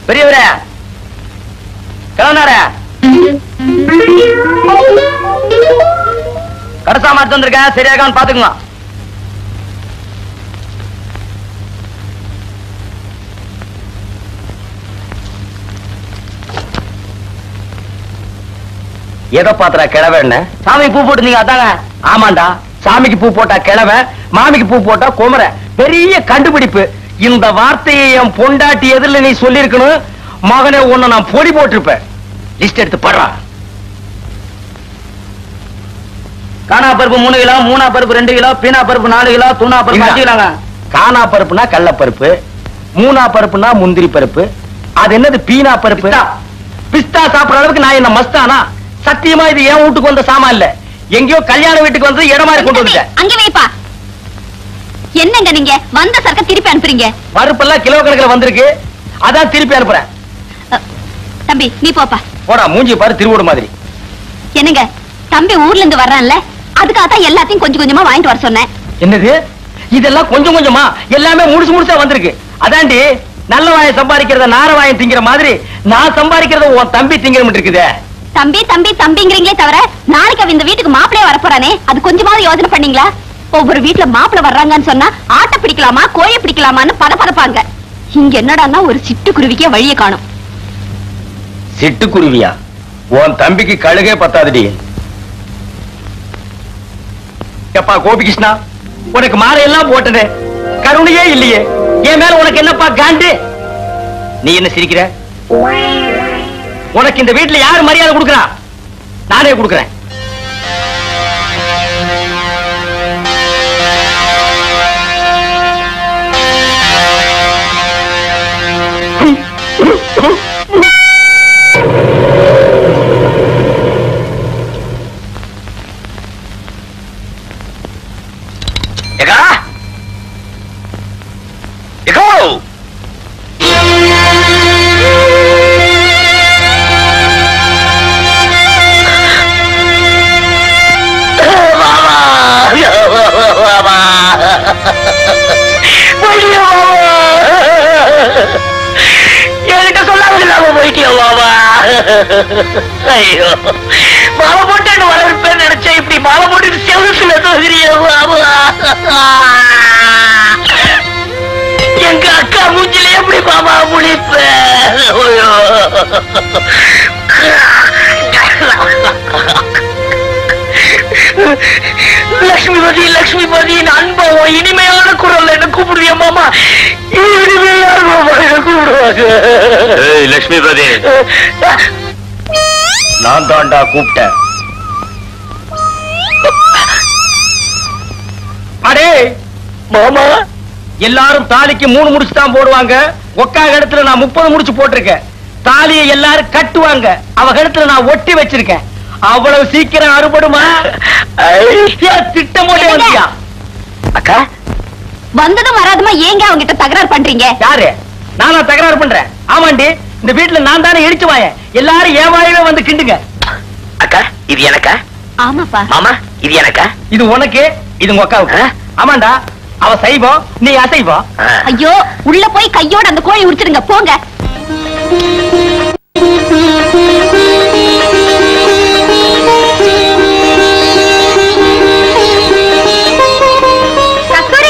பெரியவரே கிளம்புனாரே கடைசா மாத்து வந்திருக்கேன் சரியாகான்னு பாத்துக்குங்க எதை பாத்துறா கிழவ என்ன சாமிக்கு பூ போட்டுருந்தீங்க அதாங்க ஆமாண்டா சாமிக்கு பூ போட்டா கிழவன் மாமிக்கு பூ போட்டா குமர பெரிய கண்டுபிடிப்பு இந்த வார்த்தையை என் பொண்டாட்டி எதிரில் நீ சொல்லியிருக்கணும் மகனே உன்னை நான் பொடி போட்டிருப்பேன் லிஸ்ட் எடுத்து படுறா காணா பருப்பு மூணு கிலோ மூணா பருப்பு ரெண்டு கிலோ பீனா பருப்பு நாலு கிலோ தூணா பருப்பு அஞ்சு கிலோங்க காணா பருப்புனா கடல பருப்பு மூணா பருப்புனா முந்திரி பருப்பு அது என்னது பீனா பருப்பு பிஸ்தா சாப்பிடுற அளவுக்கு நான் என்ன மஸ்தானா சத்தியமா இது என் வீட்டுக்கு வந்த சாமான் இல்ல எங்கேயோ கல்யாண வீட்டுக்கு வந்து இடமா கொண்டு வந்துட்டேன் அங்க வைப்பா என்னங்க நீங்க வந்த சரக்க திருப்பி அனுப்புறீங்க பருப்பெல்லாம் கிலோ கணக்குல வந்திருக்கு அதான் திருப்பி அனுப்புறேன் அ, தம்பி நீ போப்பா போடா மூஞ்சி பாரு திருவோடு மாதிரி என்னங்க தம்பி ஊர்ல இருந்து வர்றான்ல அதுக்காக தான் எல்லாத்தையும் கொஞ்சம் கொஞ்சமா வாங்கிட்டு வர சொன்னேன் என்னது இதெல்லாம் கொஞ்சம் கொஞ்சமா எல்லாமே முழுசு முழுசா வந்திருக்கு அதாண்டி நல்ல வாயை சம்பாதிக்கிறத நார வாயம் திங்கிற மாதிரி நான் சம்பாதிக்கிறத உன் தம்பி திங்கிற இருக்குதே தம்பி தம்பி தம்பிங்கிறீங்களே தவிர நாளைக்கு அவன் இந்த வீட்டுக்கு மாப்பிளைய வரப்போறானே அது கொஞ்சமாவது யோசனை பண்ணீங்களா ஒவ்வொரு வீட்டுல மாப்பிளை வர்றாங்கன்னு சொன்னா ஆட்டை பிடிக்கலாமா கோழி பிடிக்கலாமான்னு பதப்பதப்பாங்க இங்க என்னடான்னா ஒரு சிட்டுக்குருவிக்கே வழியை காணும் சிட்டுக்குருவியா உன் தம்பிக்கு கழுகே பத்தாதுடி எப்பா கோபிகிருஷ்ணா உனக்கு மாலை எல்லாம் போட்டது கருணையே இல்லையே என் மேல உனக்கு என்னப்பா காண்டு நீ என்ன சிரிக்கிற உனக்கு இந்த வீட்டுல யாரு மரியாதை கொடுக்கறா நானே கொடுக்கறேன் எகா எகோ என்கிட்ட சொல்லாம இல்லாம போயிட்டியோ மாமா ஐயோ மாலை போட்டு வரவேற்பேன்னு நினைச்சேன் இப்படி மாலை போட்டு செவசுல தோகிறியோ மாமா எங்க அக்கா மூஞ்சில எப்படி மாமா முழிப்ப ஐயோ லட்சுமிபதி லட்சுமிபதி அன்பம் இனிமையான குரல் என்ன கூப்பிடுவியா மாமா இனிமையான மாமா என்ன கூப்பிடுவாங்க லட்சுமிபதி நான் தாண்டா கூப்பிட்டேன் அடே மாமா எல்லாரும் தாலிக்கு மூணு முடிச்சு தான் போடுவாங்க ஒக்கா இடத்துல நான் முப்பது முடிச்சு போட்டிருக்கேன் தாலியை எல்லாரும் கட்டுவாங்க அவ இடத்துல நான் ஒட்டி வச்சிருக்கேன் அவ்வளவு சீக்கிரம் அறுபடுமா ஏன் திட்டம் போட்டே வந்தியா அக்கா வந்ததும் வராதுமா ஏங்க அவங்க கிட்ட தகராறு பண்றீங்க யாரு நானா தகராறு பண்றேன் ஆமாண்டி இந்த வீட்டுல நான் தானே இடிச்சு வாயேன் எல்லாரும் என் வாயிலே வந்து கிண்டுங்க அக்கா இது எனக்கா ஆமாப்பா மாமா இது எனக்கா இது உனக்கு இது உங்க அக்காவுக்கு ஆமாண்டா அவ சைவம் நீ அசைவம் ஐயோ உள்ள போய் கையோட அந்த கோழி உரிச்சிடுங்க போங்க கஸ்தூரி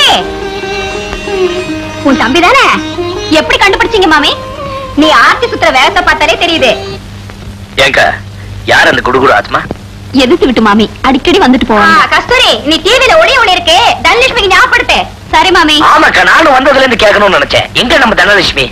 உன் தம்பி தானே எப்படி கண்டுபிடிச்சீங்க மாமி நீ ஆர்த்தி சுத்துற வேகத்தை பார்த்தாலே தெரியுது ஏங்க யார் அந்த குடுகுடு ஆத்மா எதிர்த்து விட்டு மாமி அடிக்கடி வந்துட்டு போவாங்க கஸ்தூரி நீ டிவில ஒளி ஒளி இருக்கு தனலட்சுமிக்கு ஞாபகப்படுத்து சரி மாமி ஆமாக்கா நானும் வந்ததுல இருந்து கேட்கணும்னு நினைச்சேன் எங்க நம்ம தனலட்சுமி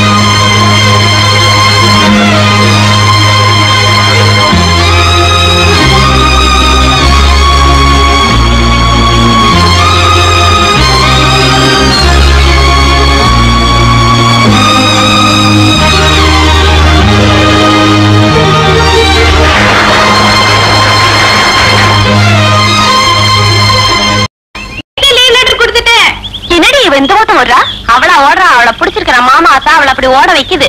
லீவ் லெட்டர் கொடுத்துட்டேன் என்னடி இவ இந்த ஓட்டம் ஓடுறா அவளா ஓடுறா அவளை பிடிச்சிருக்கிற மாமா ஆத்தா அவளை அப்படி ஓட வைக்குது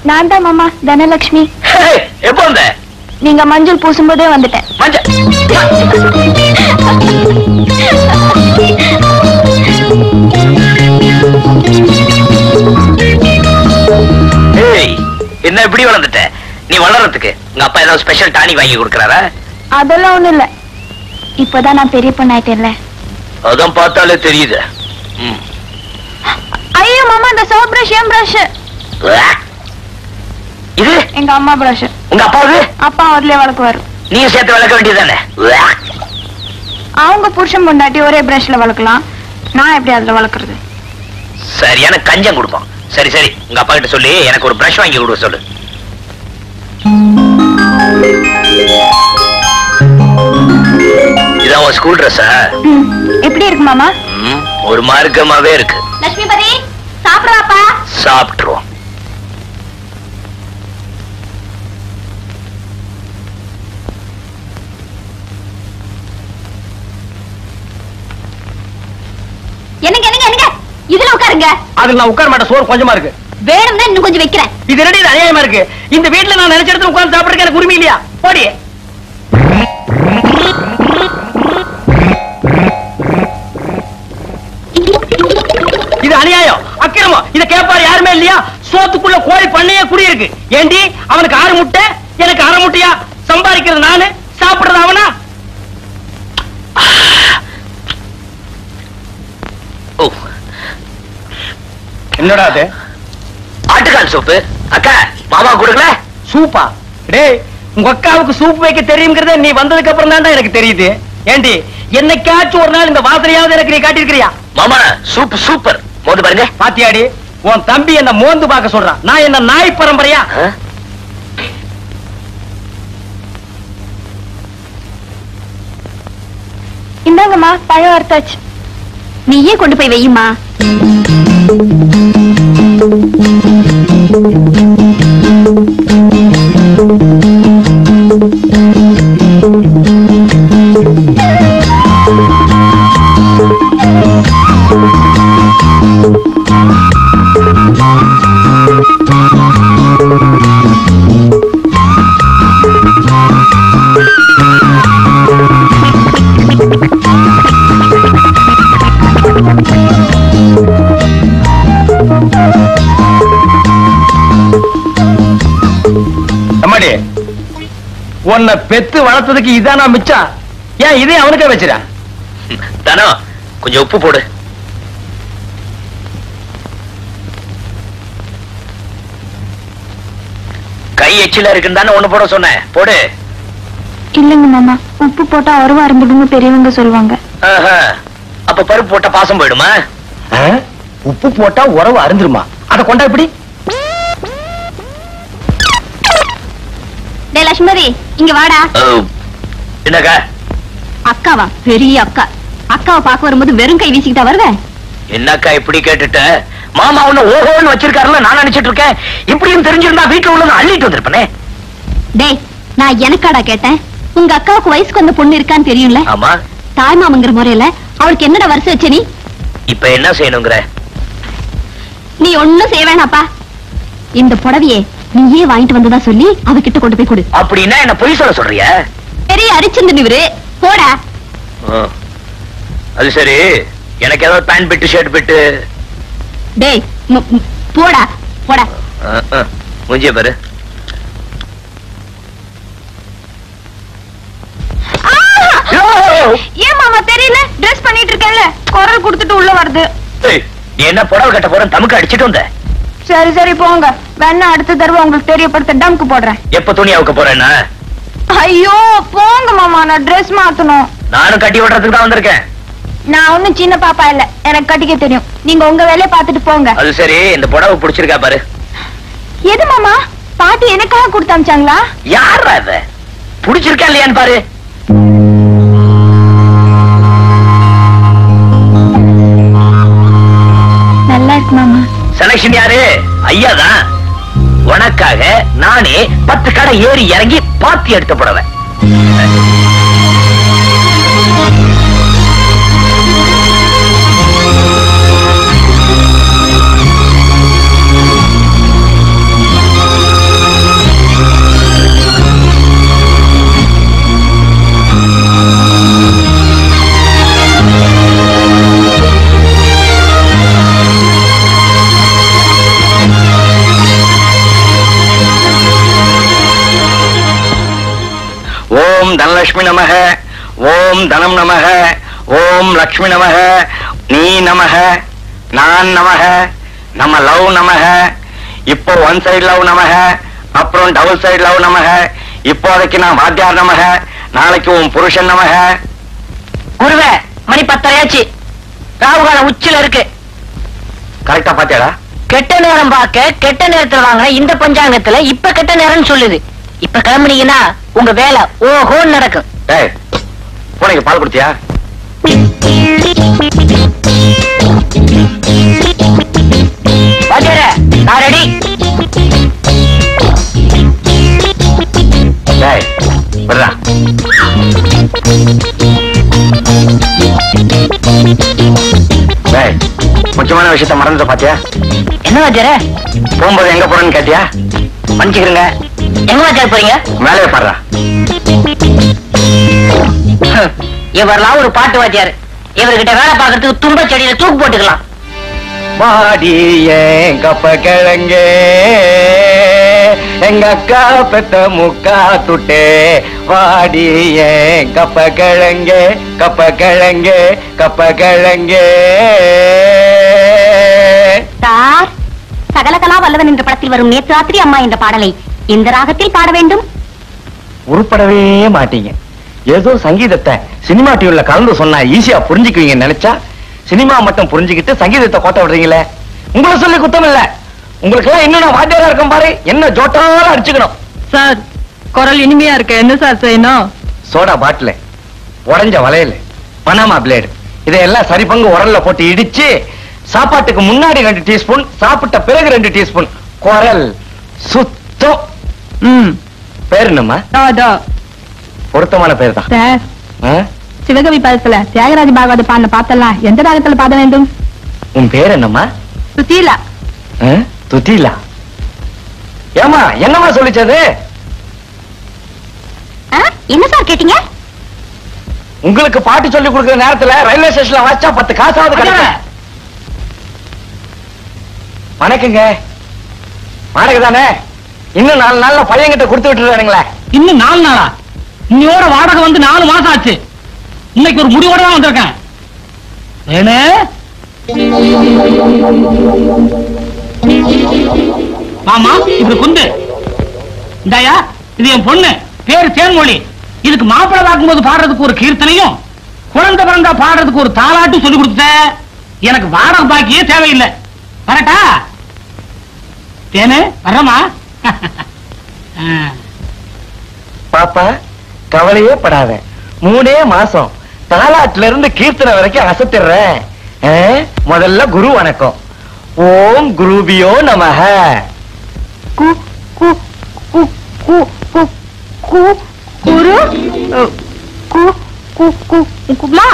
நான் தான் மாமா தனலட்சுமி ஹேய், எப்போ வந்த நீங்க மஞ்சள் பூசும்போதே வந்துட்டேன் மஞ்சள் ஏய் என்ன இப்படி வளர்ந்துட்ட நீ வளர்றதுக்கு உங்க அப்பா ஏதாவது ஸ்பெஷல் டானிக் வாங்கி கொடுக்கறாரா அதெல்லாம் ஒண்ணும் இல்ல இப்பதான் நான் பெரிய பொண்ணாயிட்டேன்ல அதான் பார்த்தாலே தெரியுது ம். ஐயோ மாமா இந்த சோப் பிரஷ் ஏன் பிரஷ் உவா. இது எங்க அம்மா பிரஷ் உங்க அப்பாவுது அப்பா அதுலயே வளர்க்குவாரு நீயும் சேர்த்து வளர்க்க வேண்டியதுதானே உவா. அவங்க புருஷன் பொண்டாட்டி ஒரே பிரஷ்ல வளர்க்கலாம் நான் எப்படி அதுல வளர்க்கறது சரியான கஞ்சம் கொடுப்போம் சரி சரி உங்க அப்பா கிட்ட சொல்லி எனக்கு ஒரு பிரஷ் வாங்கி கொடுக்க சொல்லு இதான் உன் ஸ்கூல் ட்ரெஸ்ஸா ம், எப்படி இருக்கு மாமா ஒரு மார்க்கமாவே இருக்கு லட்சுமிபதி சாப்பிடுவாப்பா சாப்பிட்டுருவோம் என்னங்க என்னங்க என்னங்க இதுல உட்காருங்க அதுல நான் உட்கார மாட்டேன் சோறு கொஞ்சமா இருக்கு வேணும்னா இன்னும் கொஞ்சம் வைக்கிறேன் இது என்னடி இது அநியாயமா இருக்கு இந்த வீட்டுல நான் நினைச்ச இடத்துல உட்கார்ந்து சாப்பிடுறதுக்கு எனக்கு உரிமை இல்லையா போடி இது அநியாயம் அக்கிரமம் இத கேட்பாரு யாருமே இல்லையா சோத்துக்குள்ள கோழி பண்ணையே குடியிருக்கு ஏண்டி அவனுக்கு ஆறு முட்டை எனக்கு அரை முட்டையா சம்பாதிக்கிறது நானு சாப்பிடுறது அவனா ஓ என்னடா அது ஆட்டுக்கால் சூப்பு அக்கா மாமா கொடுக்கல சூப்பா டேய் உங்க அக்காவுக்கு சூப் வைக்க தெரியுங்கிறத நீ வந்ததுக்கு அப்புறம் தான் எனக்கு தெரியுது ஏண்டி என்னைக்காச்சும் ஒரு நாள் இந்த வாசனையாவது எனக்கு நீ காட்டியிருக்கிறியா மாமா சூப் சூப்பர் மோது பாருங்க பாத்தியாடி உன் தம்பி என்ன மோந்து பார்க்க சொல்றான் நான் என்ன நாய் பரம்பரையா ஆ? இந்தாங்கம்மா பழம் அறுத்தாச்சு நீயே கொண்டு போய் வையுமா அம்மாடி உன்னை பெத்து வளர்த்ததுக்கு இதானா மிச்சம் ஏன் இதே அவனுக்கே வச்சிடா தானோ கொஞ்சம் உப்பு போடு கை எச்சில இருக்குன்னு தானே ஒண்ணு போட சொன்னேன் போடு இல்லைங்க மாமா உப்பு போட்டா அருவா இருந்துடுங்க பெரியவங்க சொல்லுவாங்க ஆஹா. அப்ப பருப்பு போட்டா பாசம் போயிடுமா உப்பு போட்டா உறவு அருந்துருமா அத கொண்டா இப்படி டே லட்சுமதி இங்க வாடா ஓ. என்னக்கா அக்காவா பெரிய அக்கா அக்காவை பார்க்க வரும்போது வெறும் கை வீசிக்கிட்டா வருவ என்னக்கா இப்படி கேட்டுட்ட மாமா உன்ன ஓஹோன்னு வச்சிருக்காருல நான் நினைச்சிட்டு இருக்கேன் இப்படியும் தெரிஞ்சிருந்தா வீட்டுல உள்ளத அள்ளிட்டு வந்திருப்பனே டேய் நான் எனக்காடா கேட்டேன் உங்க அக்காவுக்கு வயசுக்கு வந்த பொண்ணு இருக்கான்னு தெரியும்ல ஆமா தாய் மாமங்கிற முறையில அவளுக்கு என்னடா வருஷம் வச்ச நீ இப்ப என்ன செய்யணுங்கிற நீ ஒண்ணும் செய்ய வேணாப்பா இந்த புடவையே நீயே வாங்கிட்டு வந்ததா சொல்லி அவகிட்ட கொண்டு போய் கொடு அப்படின்னா என்ன பொய் சொல்ல சொல்றியா பெரிய அரிச்சந்திரன் இவரு போடா ஆ. அது சரி எனக்கு ஏதாவது பேண்ட் பிட்டு ஷர்ட் பிட்டு டேய் மு- மு- போடா போடா முஞ்சிய பாரு ஏன் மாமா தெரியல ட்ரெஸ் பண்ணிட்டு இருக்கேன்ல குரல் கொடுத்துட்டு உள்ள வருது ஏய், நீ என்ன புடவை கட்ட போற தமுக்கு அடிச்சிட்டு வந்த சரி சரி போங்க வேணா அடுத்த தடவை உங்களுக்கு தெரியப்படுத்த டம்க்கு போடுறேன் எப்ப துணி அவுக்க போறேன்னா ஐயோ போங்க மாமா நான் ட்ரெஸ் மாத்தணும் நானும் கட்டி விடுறதுக்கு தான் வந்திருக்கேன் நான் ஒண்ணும் சின்ன பாப்பா இல்ல எனக்கு கட்டிக்க தெரியும் நீங்க உங்க வேலையை பார்த்துட்டு போங்க அது சரி இந்த புடவை பிடிச்சிருக்கா பாரு எது மாமா பாட்டி எனக்காக கொடுத்து அமிச்சாங்களா யார் அத பிடிச்சிருக்கா இல்லையான்னு பாரு நல்லா இருக்கு மாமா செலக்ஷன் யாரு ஐயாதான் உனக்காக நானே பத்து கடை ஏறி இறங்கி பாத்தி எடுத்த புடவை லக்ஷ்மி நமக ஓம் தனம் நமக ஓம் லக்ஷ்மி நமக நீ நமக நான் நமக நம்ம லவ் நமக இப்போ ஒன் சைடு லவ் நமக அப்புறம் டபுள் சைடு லவ் நமக இப்போதைக்கு நான் வாத்தியார் நமக நாளைக்கு உன் புருஷன் நமக குருவே மணி பத்தரையாச்சு ராவுகாலம் உச்சில இருக்கு கரெக்டா பாத்தியாடா கெட்ட நேரம் பார்க்க கெட்ட நேரத்துல வாங்கின இந்த பஞ்சாங்கத்துல இப்ப கெட்ட நேரம்னு சொல்லுது இப்ப கிளம்புனீங்கன்னா உங்க வேலை ஓஹோன்னு நடக்கும் டேய் பூனைக்கு பால் கொடுத்தியா வாத்தியாரே நான் ரெடி டேய் விடுறா டேய் முக்கியமான விஷயத்த மறந்துட்ட பாத்தியா என்ன வாத்தியாரே போகும்போது எங்க போறேன்னு கேட்டியா மன்னிச்சுக்கிறேங்க எங்க வாத்தியார் போறீங்க மேலே பாடுறா இவரெல்லாம் ஒரு பாட்டு வாத்தியார் இவர்கிட்ட வேலை பார்க்கறதுக்கு தும்ப செடியில தூக்கு போட்டுக்கலாம் மாடி ஏன் கப்ப கிழங்கே எங்க அக்கா பெத்த முக்கா துட்டே வாடி ஏன் கப்ப கிழங்கே கப்ப கிழங்கே கப்ப கிழங்கே சார் சகலகலா வல்லவன் என்ற படத்தில் வரும் நேற்று ராத்திரி அம்மா என்ற பாடலை எந்த ராகத்தில் பாட வேண்டும் உருப்படவே மாட்டீங்க ஏதோ சங்கீதத்தை சினிமா டிவில கலந்து சொன்னா ஈஸியா புரிஞ்சுக்குவீங்க நினைச்சா சினிமா மட்டும் புரிஞ்சுக்கிட்டு சங்கீதத்தை கோட்டை விடுறீங்களே உங்களை சொல்லி குத்தம் இல்ல உங்களுக்கு எல்லாம் இன்னும் நான் வாத்தியாரா இருக்கும் பாரு என்ன ஜோட்டாலும் அடிச்சுக்கணும் சார் குரல் இனிமையா இருக்கு என்ன சார் செய்யணும் சோடா பாட்டில் உடைஞ்ச வளையல் பனாமா பிளேடு இதையெல்லாம் சரி பங்கு உரல்ல போட்டு இடிச்சு சாப்பாட்டுக்கு முன்னாடி ரெண்டு டீஸ்பூன் சாப்பிட்ட பிறகு ரெண்டு டீஸ்பூன் குரல் சுத்தம் ம் பேர் என்னம்மா அதோ பொருத்தமான பேர் தான் சார் ஆ? சிவகவி பதத்துல தியாகராஜ பாகவத பாடின பாத்தெல்லாம் எந்த ராகத்துல பாட வேண்டும் உன் பேர் என்னம்மா சுத்தீலா ஆ? துதிலா ஏமா என்னம்மா சொல்லிச்சது ஆ? என்ன சார் கேட்டீங்க உங்களுக்கு பாட்டு சொல்லி கொடுக்கிற நேரத்துல ரயில்வே ஸ்டேஷன்ல வச்சா பத்து காசாவது கிடைக்கும் வணக்கங்க வாடகை தானே இன்னும் நாலு நாள்ல பையன்கிட்ட கொடுத்து விட்டுறானுங்களே இன்னும் நாலு நாளா இன்னையோட வாடகை வந்து நாலு மாசம் ஆச்சு இன்னைக்கு ஒரு முடிவோட தான் வந்திருக்கேன் வேணு மாமா இப்படி குந்து இந்தாயா இது என் பொண்ணு பேரு தேன்மொழி இதுக்கு மாப்பிள்ளை பார்க்கும்போது பாடுறதுக்கு ஒரு கீர்த்தனையும் குழந்தை பிறந்தா பாடுறதுக்கு ஒரு தாலாட்டும் சொல்லி கொடுத்த எனக்கு வாடகை பாக்கியே தேவையில்லை வரட்டா தேனு வர்றமா பாப்பா கவலையே படாத மூணே மாசம் தாலாட்டுல இருந்து கீர்த்தனை வரைக்கும் அசத்திடுறேன் ஆ? முதல்ல குரு வணக்கம் ஓம் குருபியோ நமஹ கு கு கு கு கு கு குரு அ, கு கு கு குமா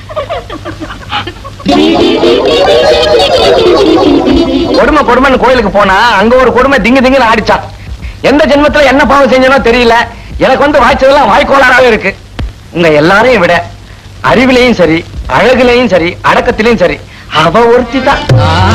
கொடுமை கொடுமைன்னு கோயிலுக்கு போனா அங்க ஒரு கொடுமை திங்கு திங்குன்னு ஆடிச்சான் எந்த ஜென்மத்துல என்ன பாவம் செஞ்சனோ தெரியல எனக்கு வந்து வாய்ச்சதெல்லாம் வாய்க்கோளாறாவே இருக்கு உங்க எல்லாரையும் விட அறிவிலையும் சரி அழகுலையும் சரி அடக்கத்திலையும் சரி அவ ஒருத்தி தான்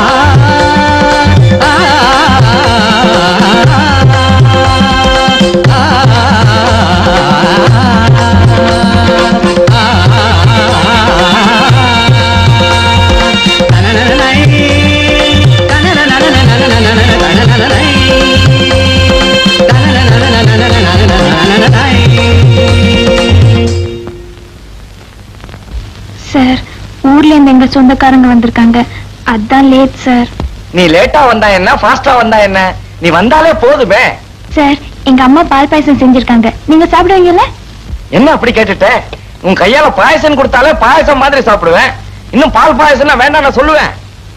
சார் ஊர்ல இருந்து எங்க சொந்தக்காரங்க வந்திருக்காங்க அதான் லேட் சார் நீ லேட்டா வந்தா என்ன ஃபாஸ்டா வந்தா என்ன நீ வந்தாலே போதுமே சார் எங்க அம்மா பால் பாயசம் செஞ்சிருக்காங்க நீங்க சாப்பிடுவீங்கல்ல என்ன அப்படி கேட்டுட்ட உன் கையால பாயசம் கொடுத்தாலே பாயசம் மாதிரி சாப்பிடுவேன் இன்னும் பால் பாயசம்னா வேண்டாம் நான் சொல்லுவேன்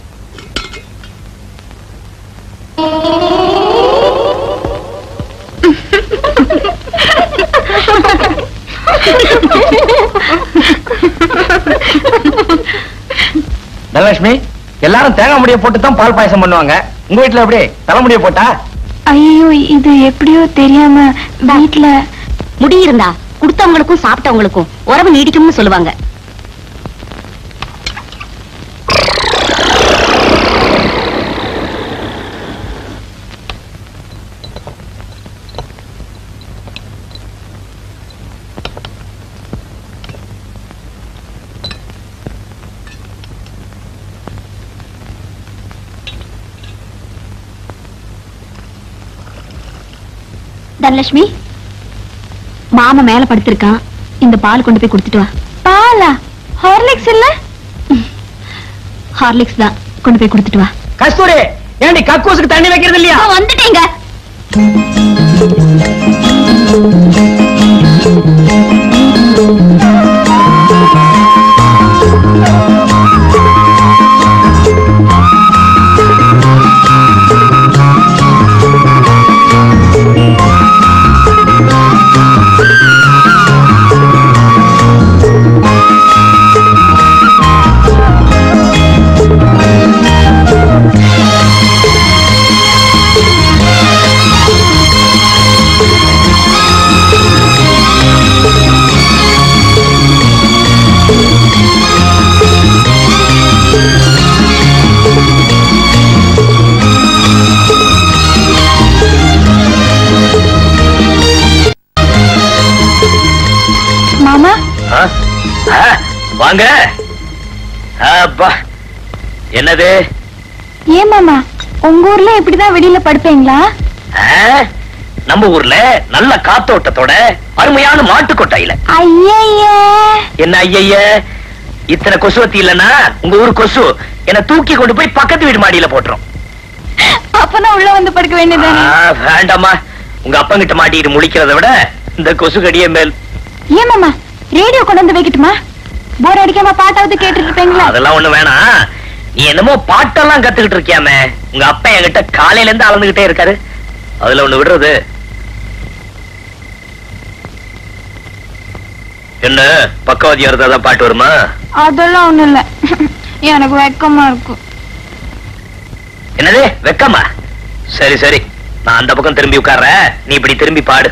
தனலட்சுமி எல்லாரும் தேங்காய் முடிய போட்டு தான் பால் பாயசம் பண்ணுவாங்க உங்க வீட்டுல எப்படி தலைமுடிய போட்டா ஐயோ இது எப்படியோ தெரியாம வீட்ல முடி இருந்தா கொடுத்தவங்களுக்கும் சாப்பிட்டவங்களுக்கும் உறவு நீடிக்கும்னு சொல்லுவாங்க தனலட்சுமி மாமா மேல படுத்திருக்கான் இந்த பால் கொண்டு போய் கொடுத்துட்டு வா பாலா ஹார்லிக்ஸ் இல்ல ஹார்லிக்ஸ் தான் கொண்டு போய் கொடுத்துட்டு வா கஸ்தூரி ஏண்டி கக்கூசுக்கு தண்ணி வைக்கிறது இல்லையா இதோ வந்துட்டீங்க மாமா ஆ? ஆ, வாங்க அப்பா என்னது ஏன் மாமா உங்க ஊர்ல இப்படிதான் வெளியில படுப்பீங்களா ஆ? நம்ம ஊர்ல நல்ல காத்தோட்டத்தோட அருமையான மாட்டு கொட்டாயில ஐயே என்ன ஐய இத்தனை கொசுவத்தி இல்லன்னா உங்க ஊர் கொசு என்ன தூக்கி கொண்டு போய் பக்கத்து வீடு மாடியில போட்டுரும் அப்பதான் உள்ள வந்து படுக்க வேண்டியதானே ஆ, வேண்டாம்மா உங்க அப்பங்கிட்ட மாட்டிட்டு முழிக்கிறத விட இந்த கொசு கடியே மேல் ஏன் மாமா ரேடியோ கொண்டு வந்து வைக்கட்டுமா போர் அடிக்காம பாட்டாவது கேட்டுட்டு இருப்பீங்களா அதெல்லாம் ஒண்ணு வேணாம் நீ என்னமோ பாட்டெல்லாம் கத்துக்கிட்டு இருக்கியாமே உங்க அப்பா என்கிட்ட காலையில இருந்து அளந்துகிட்டே இருக்காரு அதுல ஒண்ணு விடுறது என்ன பக்கவாதியா இருந்தாதான் பாட்டு வருமா அதெல்லாம் ஒண்ணும் இல்ல எனக்கு வெக்கமா இருக்கும் என்னது வெக்கமா சரி சரி நான் அந்த பக்கம் திரும்பி உட்கார்றேன் நீ இப்படி திரும்பி பாடு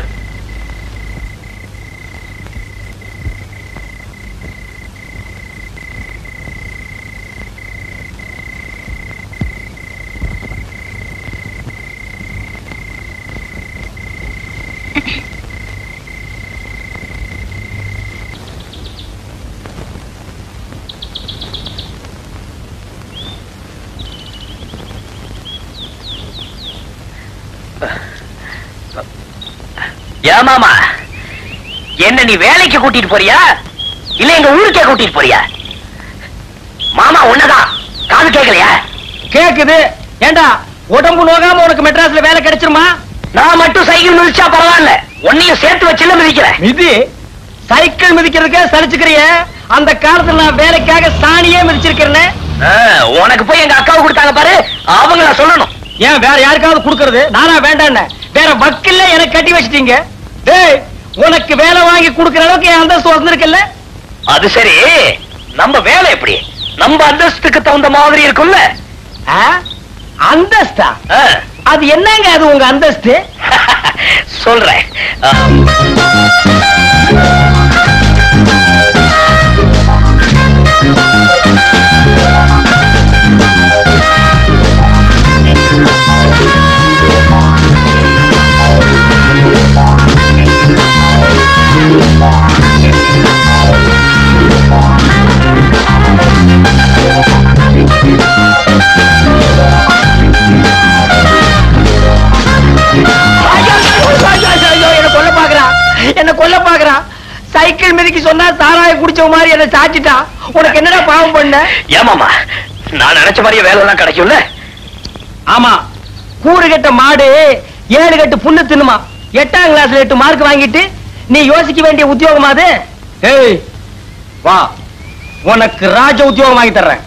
ஏமாமா என்ன நீ வேலைக்கு கூட்டிட்டு போறியா இல்ல எங்க ஊருக்கே கூட்டிட்டு போறியா மாமா உன்னதான் காது கேட்கலையா கேக்குது ஏண்டா உடம்பு நோகாம உனக்கு மெட்ராஸ்ல வேலை கிடைச்சிருமா நான் மட்டும் சைக்கிள் மிதிச்சா பரவாயில்ல உன்னையும் சேர்த்து வச்சுல மிதிக்கிறேன் மிதி சைக்கிள் மிதிக்கிறதுக்கே சலிச்சுக்கிறிய அந்த காலத்துல நான் வேலைக்காக சாணியே மிதிச்சிருக்கிறேன்னு ஆ, உனக்கு போய் எங்க அக்காவை கொடுத்தாங்க பாரு அவங்கள சொல்லணும் ஏன் வேற யாருக்காவது கொடுக்கறது நானா வேண்டான்னு வேற வக்கில்ல எனக்கு கட்டி வச்சிட்டீங்க டேய் உனக்கு வேலை வாங்கி கொடுக்கற அளவுக்கு என் அந்தஸ்து வந்திருக்குல்ல அது சரி நம்ம வேலை எப்படி நம்ம அந்தஸ்துக்கு தகுந்த மாதிரி இருக்கும்ல ஆ? அந்தஸ்தா ஆ. அது என்னங்க அது உங்க அந்தஸ்து சொல்றேன் ஆ. ஐயோ, ஐயோ, ஐயோ, ஐயோ, என்ன கொல்ல பாக்குறான் என்ன கொல்ல பாக்குறான் சைக்கிள் மிதிக்கு சொன்னா சாராய குடிச்ச மாதிரி என்ன சாச்சிட்டான் உனக்கு என்னடா பாவம் பண்ண ஏமாமா நான் நினைச்ச மாதிரியே வேலை எல்லாம் கிடைக்கும்ல ஆமா கூறு கட்ட மாடு ஏழு கட்டு புண்ணு தின்னுமா எட்டாம் கிளாஸ்ல எட்டு மார்க் வாங்கிட்டு நீ யோசிக்க வேண்டிய உத்தியோகமா அது ஏய் வா உனக்கு ராஜ உத்தியோகம் வாங்கி தர்றேன்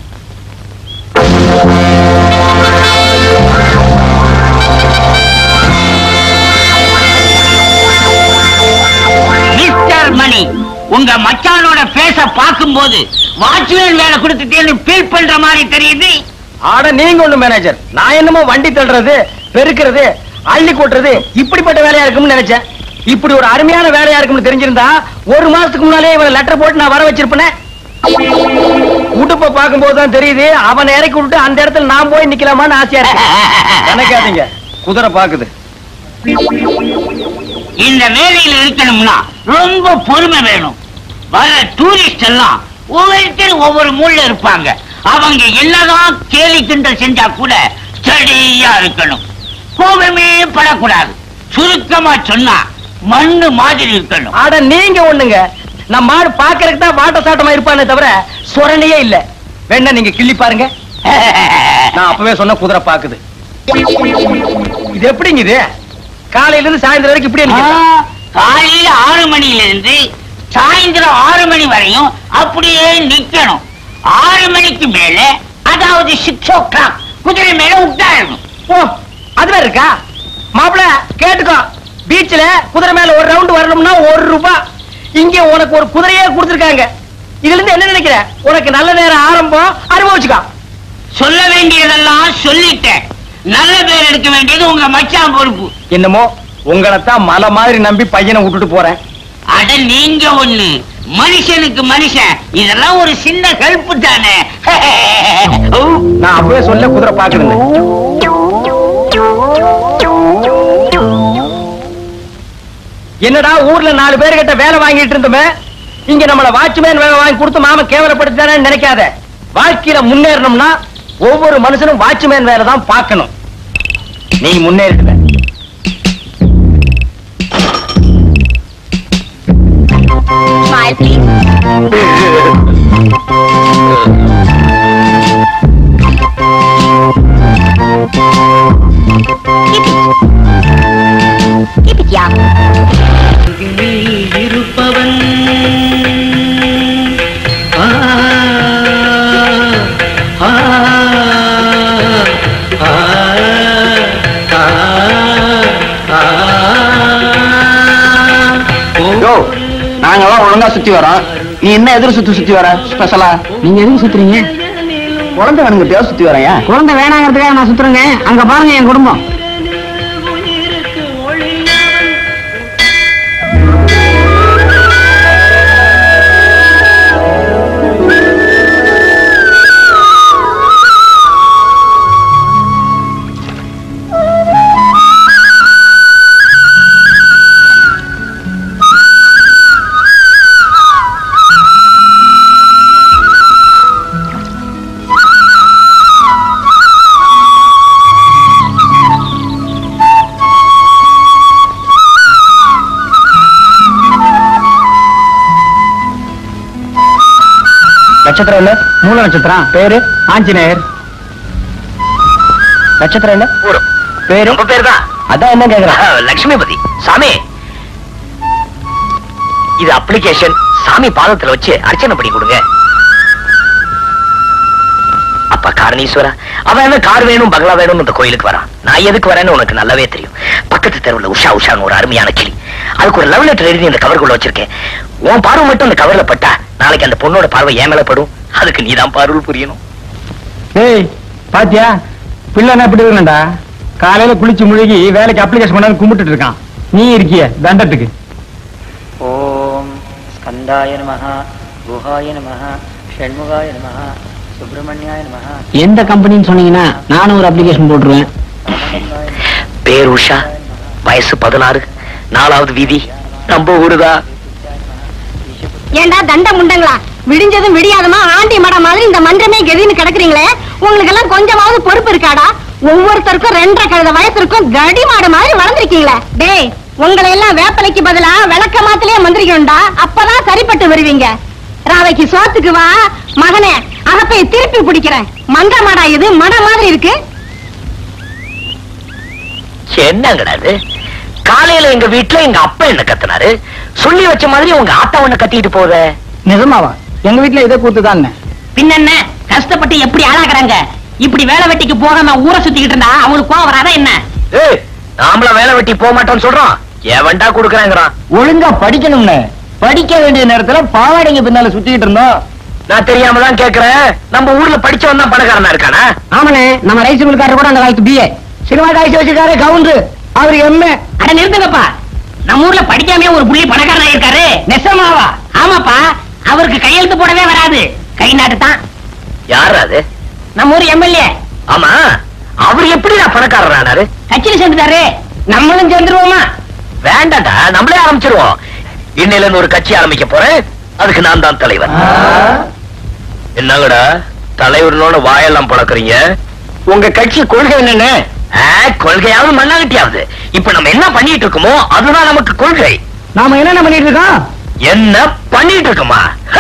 மிஸ்டர் மணி உங்க மச்சானோட பேச பார்க்கும்போது வாட்ச்மேன் வேலை கொடுத்துட்டேன்னு ஃபீல் பண்ற மாதிரி தெரியுது ஆட நீங்க ஒண்ணு மேனேஜர் நான் என்னமோ வண்டி தள்ளுறது பெருக்கிறது அள்ளி கொட்டுறது இப்படிப்பட்ட வேலையா இருக்கும்னு நினைச்சேன் இப்படி ஒரு அருமையான வேலையா இருக்கும்னு தெரிஞ்சிருந்தா ஒரு மாசத்துக்கு முன்னாலே இவன் லெட்டர் போட்டு நான் வர வச்சிருப்பேனே உடுப்ப பார்க்கும்போது தான் தெரியுது அவனை இறக்கி விட்டு அந்த இடத்துல நான் போய் நிக்கலாமான்னு ஆசையா இருக்கு நினைக்காதீங்க குதிரை பாக்குது இந்த வேலையில இருக்கணும்னா ரொம்ப பொறுமை வேணும் வர டூரிஸ்ட் எல்லாம் ஒவ்வொருத்தரும் ஒவ்வொரு மூலைல இருப்பாங்க அவங்க என்னதான் கேலி கிண்டல் செஞ்சா கூட ஸ்டடியா இருக்கணும் கோபமே படக்கூடாது சுருக்கமா சொன்னா மண்ணு மாதிரி இருக்கணும் ஆட நீங்க ஒண்ணுங்க நம்ம மாடு பாக்குறதுக்கு தான் வாட்ட சாட்டமா இருப்பானே தவிர சொரணையே இல்ல வேணா நீங்க கிள்ளி பாருங்க நான் அப்பவே சொன்ன குதிரை பாக்குது இது எப்படிங்க இது காலையில இருந்து சாயந்தரம் வரைக்கும் இப்படி ஆ, நிக்குது. காலையில ஆறு மணில இருந்து சாயந்தரம் ஆறு மணி வரையும் அப்படியே நிக்கணும் ஆறு மணிக்கு மேல அதாவது சிக்ஸ் ஓ கிளாக் குதிரை மேல உட்காரணும் ஓ அதுல இருக்கா மாப்பிள கேட்டுக்கோ பீச்ல குதிரை மேல ஒரு ரவுண்ட் வரணும்னா ஒரு ரூபாய் இங்க உனக்கு ஒரு குதிரையே கொடுத்துருக்காங்க இதுல இருந்து என்ன நினைக்கிற உனக்கு நல்ல நேரம் ஆரம்பம் அனுபவிச்சுக்கோ சொல்ல வேண்டியதெல்லாம் சொல்லிட்டேன் நல்ல பேர் எடுக்க வேண்டியது உங்க மச்சான் பொறுப்பு என்னமோ உங்களைத்தான் மலை மாதிரி நம்பி பையனை விட்டுட்டு போறேன் அட நீங்க ஒண்ணு மனுஷனுக்கு மனுஷன் இதெல்லாம் ஒரு சின்ன ஹெல்ப் தானே ஓ, நான் அப்பவே சொல்ல குதிரை பாக்குறேன் என்னடா ஊர்ல நாலு பேர்கிட்ட வேலை வாங்கிட்டு இருந்தோமே இங்க நம்மள வாட்ச்மேன் வேலை வாங்கி கொடுத்து மாம கேவலப்படுத்தானே நினைக்காத வாழ்க்கையில முன்னேறணும்னா ஒவ்வொரு மனுஷனும் வாட்ச்மேன் வேலை தான் பார்க்கணும் நீ முன்னேறிடுவ ஸ்மைல் ப்ளீஸ் இருப்பவன் நாங்கெல்லாம் ஒழுங்கா சுத்தி வரோம் நீ என்ன எதிர் சுத்தி சுத்தி வர ஸ்பெஷலா நீங்க எதுக்கு சுத்துறீங்க குழந்தை வேணுங்கிட்டயா சுத்தி வரையா குழந்தை வேணாங்கிறதுக்காக நான் சுத்துறேங்க அங்க பாருங்க என் குடும்பம் நட்சத்திரம் என்ன மூல நட்சத்திரம் பேரு ஆஞ்சநேயர் நட்சத்திரம் என்ன பேரு ரொம்ப பேர் தான் அதான் என்ன கேக்குறேன் லட்சுமிபதி சாமி இது அப்ளிகேஷன் சாமி பாதத்துல வச்சு அர்ச்சனை பண்ணி கொடுங்க அப்பா காரணீஸ்வரா அவன் என்ன கார் வேணும் பங்களா வேணும் இந்த கோயிலுக்கு வரான் நான் எதுக்கு வரேன்னு உனக்கு நல்லாவே தெரியும் பக்கத்து தெருவுல உஷா உஷான்னு ஒரு அருமையான கிளி அதுக்கு ஒரு லவ் லெட்டர் எழுதி இந்த கவருக்குள்ள வச்சிருக்கேன் உன் பார்வை மட்டும் அந்த கவர்ல பட்டா நாளைக்கு அந்த பொண்ணோட பார்வை ஏன் மேல படும் அதுக்கு நீதான் பார்வல் புரியணும் ஏய் பாத்தியா பிள்ளைனா இப்படி இருக்கணும்டா காலையில குளிச்சு முழுகி வேலைக்கு அப்ளிகேஷன் பண்ணாலும் கும்பிட்டுட்டு இருக்கான் நீ இருக்கிய தண்டத்துக்கு ஓம் ஸ்கந்தாய நமः குஹாய நமः ஷண்முகாய நமः சுப்பிரமணியாய நமः எந்த கம்பெனின்னு சொன்னீங்கன்னா நானும் ஒரு அப்ளிகேஷன் போட்டுருவேன் ராமதந்தாய நமः பேர் உஷா வயசு பதினாறு நாலாவது வீதி நம்ம ஊருதா ஏண்டா தண்ட முண்டங்களா விடிஞ்சதும் விடியாதமா ஆண்டி மட மாதிரி இந்த மன்றமே கெதின்னு கிடக்குறீங்களே உங்களுக்கு எல்லாம் கொஞ்சமாவது பொறுப்பு இருக்காடா ஒவ்வொருத்தருக்கும் ரெண்டரை கழுத வயசு இருக்கும் கடி மாடு மாதிரி வளர்ந்துருக்கீங்களே டேய் உங்களை எல்லாம் வேப்பலைக்கு பதிலா விளக்க மாத்திலே மந்திரிக்கணும்டா அப்பதான் சரிப்பட்டு வருவீங்க ராவைக்கு சோத்துக்கு வா மகனே அகப்பை திருப்பி பிடிக்கிறேன் மன்ற மாடா இது மட மாதிரி இருக்கு என்னங்கடா இது காலையில எங்க வீட்டுல எங்க அப்பா என்ன கத்துனாரு சொல்லி வச்ச மாதிரி உங்க ஆத்தா ஒண்ணு கத்திட்டு போத நிஜமாவா எங்க வீட்டுல இதே கூத்துதான் பின்னென்ன கஷ்டப்பட்டு எப்படி ஆளாக்குறாங்க இப்படி வேலை வெட்டிக்கு போகாம ஊரை சுத்திக்கிட்டு இருந்தா அவங்களுக்கு கோவம் வராதா என்ன ஏய் நாமள வேலை வெட்டி போக மாட்டோம்னு சொல்றோம் எவன்டா குடுக்கறாங்கிறான் ஒழுங்கா படிக்கணும்னு படிக்க வேண்டிய நேரத்துல பாவாடைங்க பின்னால சுத்திக்கிட்டு இருந்தோம் நான் தெரியாம தான் கேக்குறேன் நம்ம ஊர்ல படிச்சவன் தான் பணக்காரனா இருக்கானா ஆமாண்ணே நம்ம ரைஸ் மில்காரர் கூட அந்த காலத்து பிஏ சினிமா காய்ச்சி வச்சிருக்காரு கவுண்டரு அவர் எம்ஏ அட நிறுத்துங்கப்பா நம்ம ஊர்ல படிக்காம ஒரு புள்ளி பணக்காரனா இருக்காரு நெசமாவா ஆமாப்பா அவருக்கு கையெழுத்து போடவே வராது கை நாட்டு தான் யார் அது நம்ம ஊர் எம்எல்ஏ ஆமா அவர் எப்படி நான் பணக்காரர் ஆனாரு கட்சியில சேர்ந்துட்டாரு நம்மளும் சேர்ந்துருவோமா வேண்டாம்டா நம்மளே ஆரம்பிச்சிருவோம் இன்னையில இருந்து ஒரு கட்சி ஆரம்பிக்க போறேன் அதுக்கு நான் தான் தலைவர் என்னங்கடா தலைவர்னோட வாயெல்லாம் பழக்கறீங்க உங்க கட்சி கொள்கை என்னன்னு ஆ, கொள்கையாவது மண்ணாகட்டியாவது இப்ப நம்ம என்ன பண்ணிட்டு இருக்கோமோ அதுதான் நமக்கு கொள்கை நாம என்னென்ன பண்ணிட்டு இருக்கோம் என்ன பண்ணிட்டு இருக்கோமா ஹ!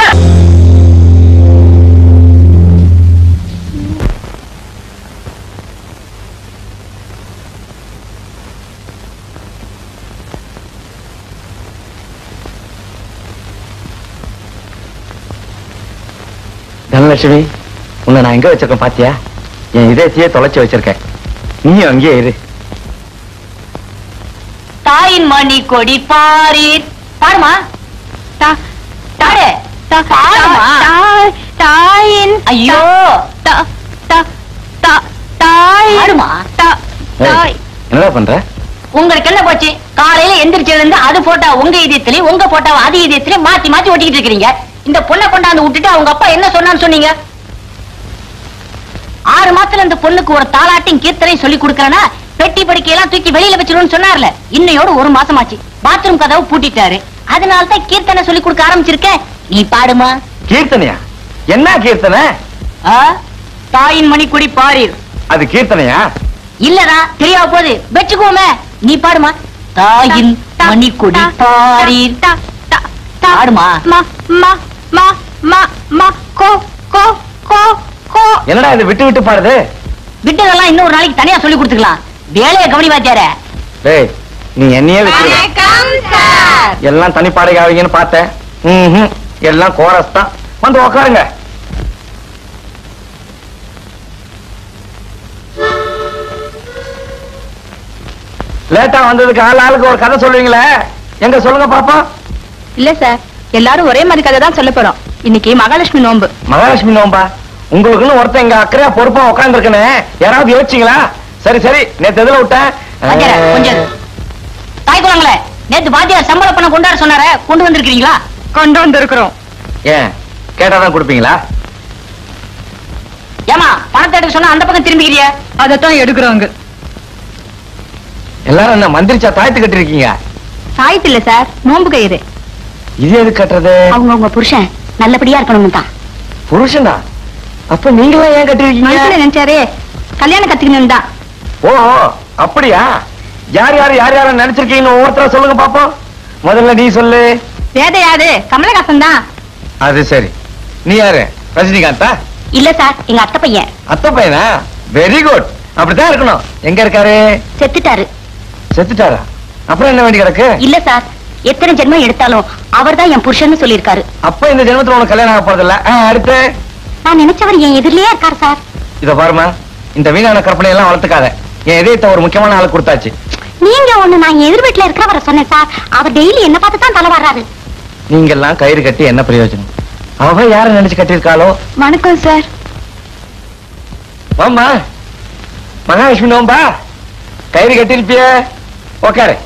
தனலட்சுமி உன்னை நான் எங்க வச்சிருக்கேன் பாத்தியா என் இதயத்தையே தொலைச்சு வச்சிருக்கேன் நீயும் அங்கேயே இரு தாயின் மணி கொடி பாரீர் பாருமா தா- தாடு தா- பாருமா தா- தாயின் ஐயோ தா- தா- தா- தாய் பாருமா தா- ஏய், தாய் என்னடா பண்ற உங்களுக்கு என்ன போச்சு காலையில எந்திரிச்சதுல இருந்து அது போட்டா உங்க இதயத்திலயும் உங்க போட்டா அது இதயத்திலயும் மாத்தி மாத்தி ஒட்டிக்கிட்டு இருக்கீங்க இந்த பொண்ணை கொண்டாந்து விட்டுட்டு அவங்க அப்பா என்ன சொன்னான்னு சொன்னீங்க ஆறு மாசத்துல இந்த பொண்ணுக்கு ஒரு தாலாட்டையும் கீர்த்தனையும் சொல்லி கொடுக்கறனா பெட்டி படுக்கையெல்லாம் தூக்கி வெளியில வச்சிருன்னு சொன்னார்ல இன்னையோட ஒரு மாசமாச்சு பாத்ரூம் கதவு பூட்டிட்டாரு அதனால தான் கீர்த்தனை சொல்லி கொடுக்க ஆரம்பிச்சிருக்கேன் நீ பாடுமா கீர்த்தனையா என்ன கீர்த்தனை ஆ? தாயின் மணிக்குடி பாரீர் அது கீர்த்தனையா இல்லடா தெரியாம போகுது வச்சுக்கோமே நீ பாடுமா தாயின் தா- மணிக்குடி தா- பாரீர் தா- தா- தா- பாடுமா மா மா மா மா மா கோ கோ கோ கோ என்னடா இது விட்டு விட்டு பாடுது விட்டதெல்லாம் இன்னொரு நாளைக்கு தனியா சொல்லி கொடுத்துக்கலாம் வேலையை கவனி வாத்தியார டேய் நீ என்னையே வச்சிருக்க வணக்கம் சார் எல்லாம் தனி பாடகை ஆவீங்கன்னு பார்த்தேன் ம்ஹும். எல்லாம் கோரஸ் தான் வந்து உக்காருங்க லேட்டா வந்ததுக்கு ஆள் ஆளுக்கு ஒரு கதை சொல்லுவீங்களே எங்க சொல்லுங்க பாப்போம் இல்ல சார் எல்லாரும் ஒரே மாதிரி கதை தான் சொல்ல போறோம் இன்னைக்கு மகாலட்சுமி நோன்பு மகாலட்சுமி நோம்பா உங்களுக்குன்னு ஒருத்தன் எங்க அக்கறையா பொறுப்பா உட்காந்துருக்கனே யாராவது யோசிச்சீங்களா சரி சரி நேத்து எதுல விட்டேன் வாத்தியார கொஞ்சம் இரு. தாய் குழந்தைங்களே நேத்து வாத்தியார் சம்பள பணம் கொண்டாட சொன்னாரே கொண்டு வந்திருக்கீங்களா கொண்டு வந்திருக்கிறோம் ஏன் கேட்டாதான் கொடுப்பீங்களா ஏமா பணத்தை எடுக்க சொன்னா அந்த பக்கம் திரும்பிக்கிறிய அதத்தான் எடுக்கிறோங்க எல்லாரும் என்ன மந்திரிச்சா தாய்த்து கட்டிருக்கீங்க சாய்த்து இல்ல சார் நோன்பு கயிறு இது எது கட்டுறது அவங்க உங்க புருஷன் நல்லபடியா இருக்கணும் தான் புருஷனா அப்ப நீங்களா ஏன் கட்டிருக்கீங்க மனசுல நினைச்சாரே கல்யாணம் கத்துக்கணும் தான் ஓ அப்படியா யார் யார் யார் யார நினைச்சிருக்கீங்கன்னு ஒவ்வொருத்தரா சொல்லுங்க பாப்போம் முதல்ல நீ சொல்லு வேத யாரு கமலஹாசன் தான் அது சரி நீ யாரு ரஜினிகாந்தா இல்ல சார் எங்க அத்தை பையன் அத்தை பையனா வெரி குட் அப்படித்தான் இருக்கணும் எங்க இருக்காரு செத்துட்டாரு செத்துட்டாரா அப்புறம் என்ன வேண்டி கிடக்கு இல்ல சார் எத்தனை ஜென்மம் எடுத்தாலும் அவர்தான் என் புருஷன்னு சொல்லியிருக்காரு அப்ப இந்த ஜென்மத்துல உனக்கு கல்யாணம் ஆக போறதில்ல ஆ, அடுத்து நான் நினைச்சவர் என் எதிரிலேயே இருக்கார் சார் இத பாருமா இந்த வீணான கற்பனை எல்லாம் வளர்த்துக்காத என் இதயத்தை ஒரு முக்கியமான ஆளு கொடுத்தாச்சு நீங்க ஒண்ணு நான் எதிர் வீட்டுல இருக்கிறவரை சொன்னேன் சார் அவர் டெய்லி என்ன பார்த்து தான் தலை வர்றாரு நீங்க எல்லாம் கயிறு கட்டி என்ன பிரயோஜனம் அவ யார நினைச்சு கட்டியிருக்காளோ வணக்கம் சார் வாம்மா மகாலட்சுமி நோம்பா கயிறு கட்டிருப்பிய உக்காரு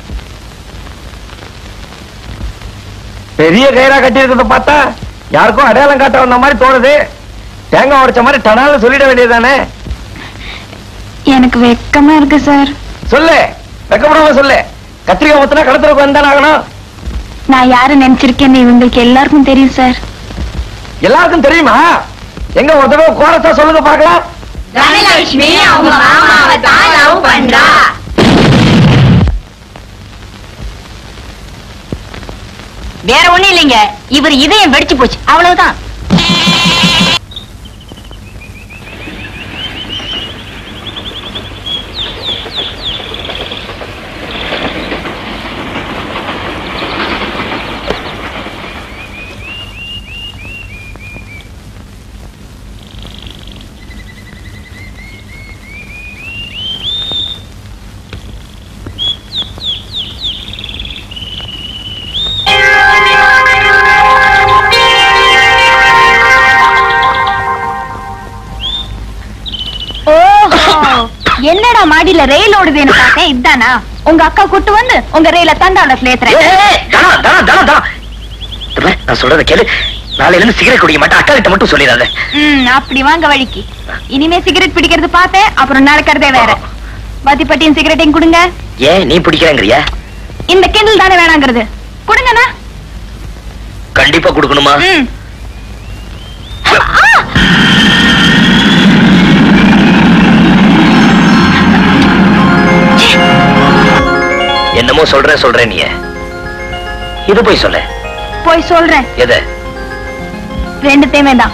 பெரிய கயிறா கட்டி இருக்கிறத பார்த்தா யாருக்கும் அடையாளம் காட்ட வந்த மாதிரி தோணுது தேங்காய் உடைச்ச மாதிரி டனால சொல்லிட வேண்டியதுதானே எனக்கு வெக்கமா இருக்கு சார் சொல்லு வெக்கப்படாம சொல்லு கத்திரிக்காய் மொத்தனா கடத்துறதுக்கு வந்தானே ஆகணும் நான் யாரு நினைச்சிருக்கேன்னு இவங்களுக்கு எல்லாருக்கும் தெரியும் சார் எல்லாருக்கும் தெரியுமா எங்க ஒரு தடவை கோரஸா சொல்லுங்க பார்க்கலாம் தனலட்சுமி அவங்க மாமாவை தான் லவ் பண்றா வேற ஒண்ணும் இல்லைங்க இவர் இதயம் வெடிச்சு போச்சு அவ்வளவுதான் என்னடா மாடியில ரயில் ஓடுதுன்னு பார்த்தேன் இதானா உங்க அக்கா கூட்டு வந்து உங்க ரயில தண்டாவளத்துல ஏத்துறேன் தனம் தனம் தனம் தனம் இந்த பாரு, நான் சொல்றத கேளு நாளையில இருந்து சிகரெட் குடிக்க மாட்டேன் அக்கா கிட்ட மட்டும் சொல்லிடாத ம் அப்படி வாங்க வழிக்கு இனிமே சிகரெட் பிடிக்கிறது பார்த்தேன் அப்புறம் நடக்கிறதே வேற பத்திப்பட்டியும் சிகரெட்டையும் கொடுங்க ஏன் நீ பிடிக்கிறேங்கிறியா இந்த கிண்டல் தானே வேணாங்கிறது கொடுங்கண்ணா கண்டிப்பா கொடுக்கணுமா ம் என்னமோ சொல்ற சொல்ற நீ இது போய் சொல்லு போய் சொல்றேன் எது ரெண்டுத்தையுமே தான்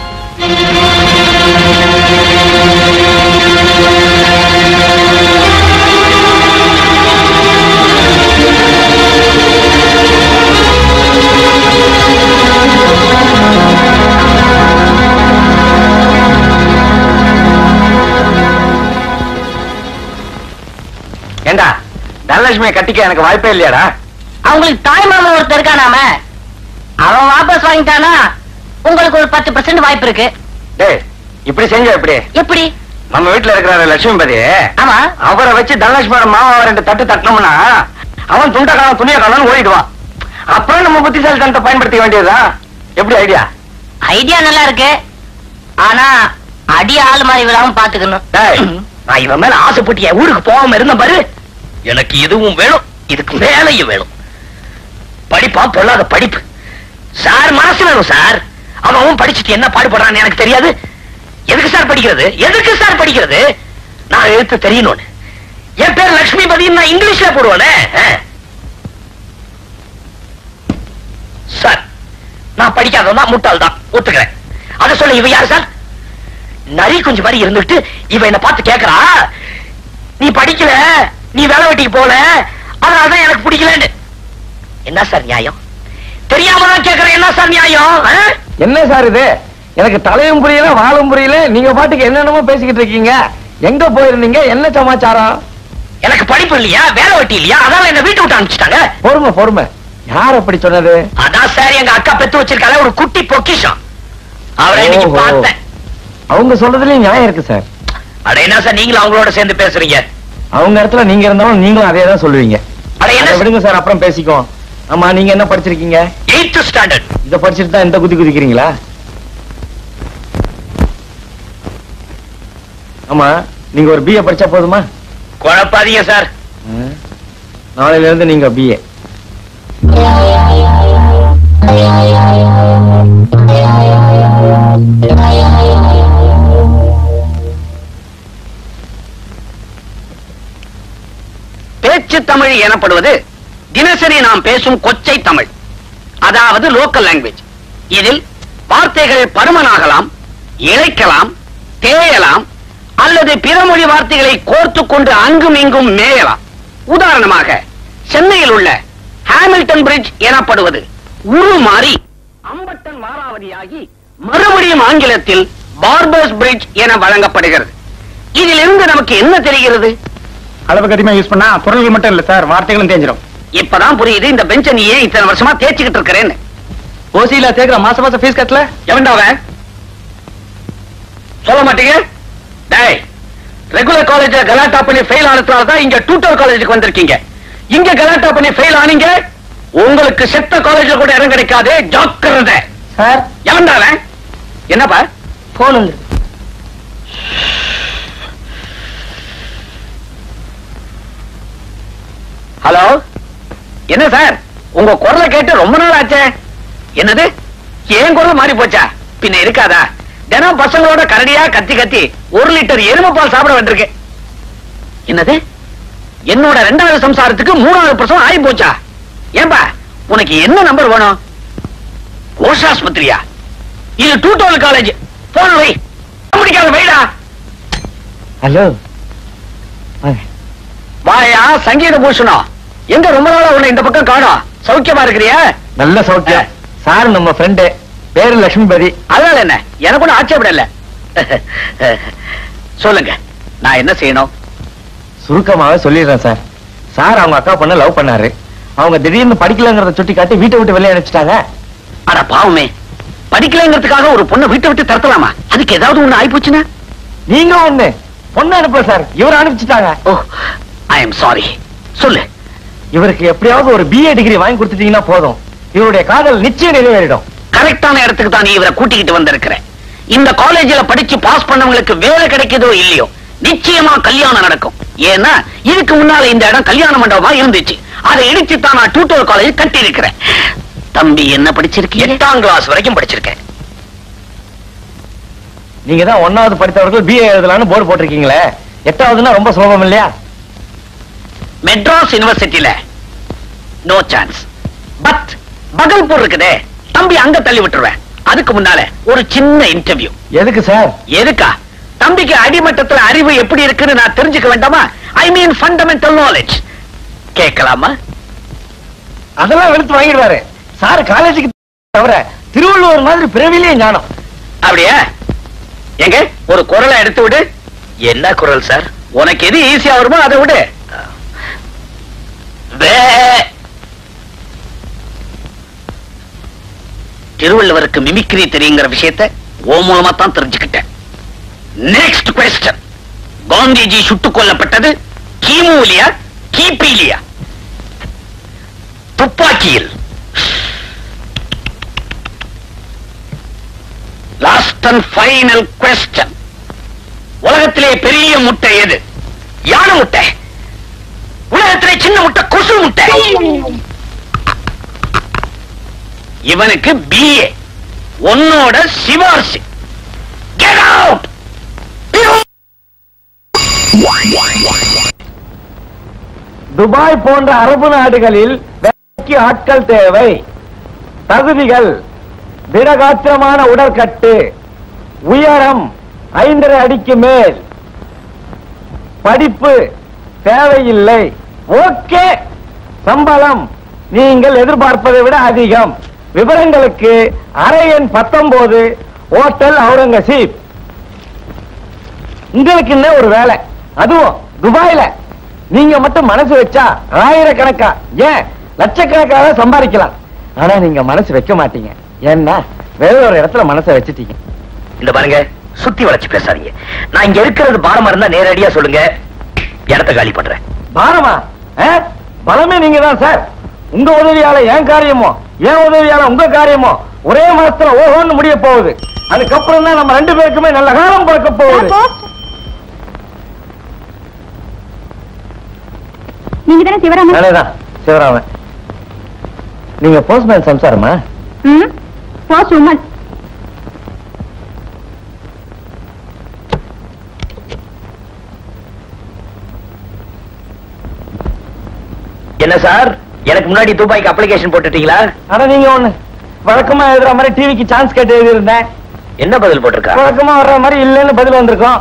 ஏண்டா தனலட்சுமியை கட்டிக்க எனக்கு வாய்ப்பே இல்லையாடா அவங்களுக்கு தாய் மாமா ஒருத்தர் இருக்கானாம அவன் வாபஸ் வாங்கிட்டானா உங்களுக்கு ஒரு பத்து பர்சன்ட் வாய்ப்பு இருக்கு டேய் இப்படி செஞ்ச எப்படி எப்படி நம்ம வீட்டுல இருக்கிற லட்சுமிபதி ஆமா அவரை வச்சு தனலட்சுமியோட மாமாவை ரெண்டு தட்டு தட்டினோம்னா அவன் துண்ட காலம் துணிய காலம்னு ஓடிடுவான் அப்புறம் நம்ம புத்திசாலித்தனத்தை பயன்படுத்த வேண்டியதுதான் எப்படி ஐடியா ஐடியா நல்லா இருக்கு ஆனா அடி ஆள் மாதிரி விழாம பாத்துக்கணும் டேய், நான் இவன் மேல ஆசைப்பட்டு என் ஊருக்கு போகாம இருந்த பாரு எனக்கு இதுவும் வேணும் இதுக்கு மேலையும் வேணும் படிப்பா பொல்லாத படிப்பு சார் மனசு வேணும் சார் அவன் அவன் படிச்சுட்டு என்ன பாடுபடுறான்னு எனக்கு தெரியாது எதுக்கு சார் படிக்கிறது எதுக்கு சார் படிக்கிறது நான் எழுத்து தெரியணும்னு என் பேர் லட்சுமிபதி நான் இங்கிலீஷ்ல போடுவானே ஆ. சார் நான் படிக்காதவன் தான் முட்டாள் தான் ஒத்துக்கிறேன் அதை சொல்ல இவ யாரு சார் நரி குஞ்சு மாதிரி இருந்துட்டு இவ என்ன பார்த்து கேக்குறா நீ படிக்கல நீ வேலை வெட்டிக்கு போல அதனாலதான் எனக்கு பிடிக்கலன்னு என்ன சார் நியாயம் தெரியாம தான் கேக்குறேன் என்ன சார் நியாயம் ஆ? என்ன சார் இது எனக்கு தலையும் புரியல வாழும் புரியல நீங்க பாட்டுக்கு என்னென்னமோ பேசிக்கிட்டு இருக்கீங்க எங்க போயிருந்தீங்க என்ன சமாச்சாரம் எனக்கு படிப்பு இல்லையா வேலை வெட்டி இல்லையா அதான் என்ன வீட்டு விட்டு அனுப்பிச்சிட்டாங்க பொறுமை பொறுமை யார் அப்படி சொன்னது அதான் சார் எங்க அக்கா பெத்து வச்சிருக்கால ஒரு குட்டி பொக்கிஷம் அவரை இன்னைக்கு ஓஹோ. பார்த்தேன் அவங்க சொல்றதுலயும் நியாயம் இருக்கு சார் அட என்ன சார் நீங்களும் அவங்களோட சேர்ந்து பேசுறீங்க அவங்க இடத்துல நீங்க இருந்தாலும் நீங்களும் அதே தான் சொல்லுவீங்க அட என்ன அதை விடுங்க சார் அப்புறம் பேசிக்கோ ஆமா நீங்க என்ன படிச்சிருக்கீங்க எயித்து ஸ்டாண்டர்ட் இத படிச்சுட்டு தான் இந்த குதி குதிக்கிறீங்களா ஆமா நீங்க ஒரு பிஏ படிச்சா போதுமா குழப்பாதீங்க சார் நாளையில இருந்து நீங்க பிஏ பேச்சு தமிழ் எனப்படுவது தினசரி நாம் பேசும் கொச்சை தமிழ் அதாவது லோக்கல் லாங்குவேஜ் இதில் வார்த்தைகள் பருமனாகலாம் இழைக்கலாம் தேயலாம் அல்லது பிற மொழி வார்த்தைகளை கோர்த்து கொண்டு அங்கும் இங்கும் மேயலாம் உதாரணமாக சென்னையில் உள்ள ஹாமில்டன் பிரிட்ஜ் எனப்படுவது உருமாறி அம்பட்டன் மாறாவதியாகி மறுபடியும் ஆங்கிலத்தில் பார்பர்ஸ் பிரிட்ஜ் என வழங்கப்படுகிறது இதிலிருந்து நமக்கு என்ன தெரிகிறது அளவுக்கு அதிகமா யூஸ் பண்ணா பொருள்கள் மட்டும் இல்ல சார் வார்த்தைகளும் தேஞ்சிடும் இப்பதான் புரியுது இந்த பெஞ்ச நீ ஏன் இத்தனை வருஷமா தேய்ச்சிக்கிட்டு இருக்கிறேன்னு ஓசியில தேக்கிற மாசம் மாசம் ஃபீஸ் கட்டல எவன்டா அவன் சொல்ல மாட்டீங்க டேய் ரெகுலர் காலேஜ்ல கலாட்டா பண்ணி ஃபெயில் ஆனதுனால தான் இங்க டூட்டர் காலேஜுக்கு வந்திருக்கீங்க இங்க கலாட்டா பண்ணி ஃபெயில் ஆனீங்க உங்களுக்கு செத்த காலேஜ்ல கூட இடம் கிடைக்காது ஜாக்கிரதை சார் எவன்டா அவன் என்னப்பா போன் வந்து ஹலோ என்ன சார் உங்க குரலை கேட்டு ரொம்ப நாள் ஆச்சே என்னது ஏன் குரல் மாறி போச்சா பின்ன இருக்காதா தினம் பசங்களோட கரடியா கத்தி கத்தி ஒரு லிட்டர் எருமை பால் சாப்பிட வேண்டியிருக்கு என்னது என்னோட ரெண்டாவது சம்சாரத்துக்கு மூணாவது பிரசவம் ஆகி போச்சா ஏன்பா உனக்கு என்ன நம்பர் வேணும் கோஷாஸ்பத்திரியா இது டூட்டோல் காலேஜ் போன வை முடிக்காத வைடா ஹலோ வாயா சங்கீத பூஷணம் எங்க ரொம்ப நாளா உன்னை இந்த பக்கம் காணோம் சௌக்கியமா இருக்கிறியா நல்ல சௌக்கியம் சார் நம்ம ஃப்ரெண்டு பேரு லட்சுமிபதி அதனால என்ன எனக்கு ஒன்றும் ஆட்சேபம் இல்ல சொல்லுங்க நான் என்ன செய்யணும் சுருக்கமாவே சொல்லிடுறேன் சார் சார் அவங்க அக்கா பொண்ண லவ் பண்ணாரு அவங்க திடீர்னு படிக்கலங்கிறத சுட்டி காட்டி வீட்டை விட்டு வெளியே அனுப்பிச்சிட்டாங்க அட பாவமே படிக்கலைங்கிறதுக்காக ஒரு பொண்ணை வீட்டை விட்டு தரத்தலாமா அதுக்கு ஏதாவது ஒண்ணு ஆயிப்போச்சுன்னா நீங்க ஒண்ணு பொண்ணு அனுப்பல சார் இவர் அனுப்பிச்சிட்டாங்க ஓ ஐ எம் சாரி சொல்லு இவருக்கு எப்படியாவது ஒரு பிஏ டிகிரி வாங்கி கொடுத்துட்டீங்கன்னா போதும் இவருடைய காதல் நிச்சயம் நிறைவேறிடும் கரெக்டான இடத்துக்கு தான் நீ இவரை கூட்டிக்கிட்டு வந்திருக்கிற இந்த காலேஜ்ல படிச்சு பாஸ் பண்ணவங்களுக்கு வேலை கிடைக்குதோ இல்லையோ நிச்சயமா கல்யாணம் நடக்கும் ஏன்னா இதுக்கு முன்னால இந்த இடம் கல்யாண மண்டபமா இருந்துச்சு அதை இடிச்சு தான் நான் டூட்டோர் காலேஜ் கட்டி இருக்கிறேன் தம்பி என்ன படிச்சிருக்கீங்க எட்டாம் கிளாஸ் வரைக்கும் படிச்சிருக்கேன் நீங்க தான் ஒன்னாவது படித்தவர்கள் பிஏ எழுதலாம்னு போர்டு போட்டிருக்கீங்களே எட்டாவதுன்னா ரொம்ப சுலபம் இல்லையா மெட்ராஸ் யுனிவர்சிட்டியில நோ சான்ஸ் பட் பகல்பூர் இருக்குதே தம்பி அங்க தள்ளி விட்டுருவேன் அதுக்கு முன்னால ஒரு சின்ன இன்டர்வியூ எதுக்கு சார் எதுக்கா தம்பிக்கு அடிமட்டத்துல அறிவு எப்படி இருக்குன்னு நான் தெரிஞ்சுக்க வேண்டாமா ஐ மீன் ஃபண்டமெண்டல் நாலேஜ் கேட்கலாமா அதெல்லாம் வெளுத்து வாங்கிடுவாரு சார் காலேஜுக்கு தவிர திருவள்ளுவர் மாதிரி பிறவிலேயே ஞானம் அப்படியா எங்க ஒரு குரலை எடுத்து விடு என்ன குரல் சார் உனக்கு எது ஈஸியா வருமோ அதை விடு வே. திருவள்ளுவருக்கு மிமிக்ரி தெரியுங்கிற விஷயத்தை ஓ மூலமா தான் தெரிஞ்சுக்கிட்டேன் நெக்ஸ்ட் கொஸ்டின் காந்திஜி சுட்டுக் கொல்லப்பட்டது கிமுலியா கிபிலியா துப்பாக்கியில் லாஸ்ட் அண்ட் ஃபைனல் கொஸ்டின் உலகத்திலே பெரிய முட்டை எது யானை முட்டை உலகத்திலே சின்ன முட்டை கொசு முட்டை இவனுக்கு பிஏ உன்னோட சிவார்சி Get out! துபாய் போன்ற அரபு நாடுகளில் வேலைக்கு ஆட்கள் தேவை தகுதிகள் திடகாத்திரமான உடற்கட்டு உயரம் ஐந்தரை அடிக்கு மேல் படிப்பு தேவையில்லை ஓகே சம்பளம் நீங்கள் எதிர்பார்ப்பதை விட அதிகம் விவரங்களுக்கு அறை எண் பத்தொன்பது ஹோட்டல் அவுரங்கசீப் உங்களுக்கு என்ன ஒரு வேலை அதுவும் துபாயில நீங்க மட்டும் மனசு வச்சா ஆயிரக்கணக்கா ஏன் லட்சக்கணக்காக சம்பாதிக்கலாம் ஆனா நீங்க மனசு வைக்க மாட்டீங்க ஏன்னா வேற ஒரு இடத்துல மனசை வச்சுட்டீங்க இந்த பாருங்க சுத்தி வளைச்சு பேசாதீங்க நான் இங்க இருக்கிறது பாரமா இருந்தா நேரடியா சொல்லுங்க இடத்த காலி பண்றேன் பாரமா ஆ? பலமே நீங்க தான் சார் உங்க உதவியால என் காரியமோ என் உதவியால உங்க காரியமோ ஒரே மாசத்துல ஓஹோன்னு முடிய போகுது அதுக்கப்புறம் தான் நம்ம ரெண்டு பேருக்குமே நல்ல காலம் பிறக்க போகுது நீங்க தானே சிவராமன் அதேதான் சிவராமன் நீங்க போஸ்ட்மேன் சம்சாரமா ம் போஸ்ட் உமன் என்ன சார் எனக்கு முன்னாடி துபாய்க்கு அப்ளிகேஷன் போட்டுட்டீங்களா ஆனா நீங்க ஒண்ணு வழக்கமா எழுதுற மாதிரி டிவிக்கு சான்ஸ் கேட்டு எழுதியிருந்தேன் என்ன பதில் போட்டிருக்கா வழக்கமா வர்ற மாதிரி இல்லைன்னு பதில் வந்திருக்கோம்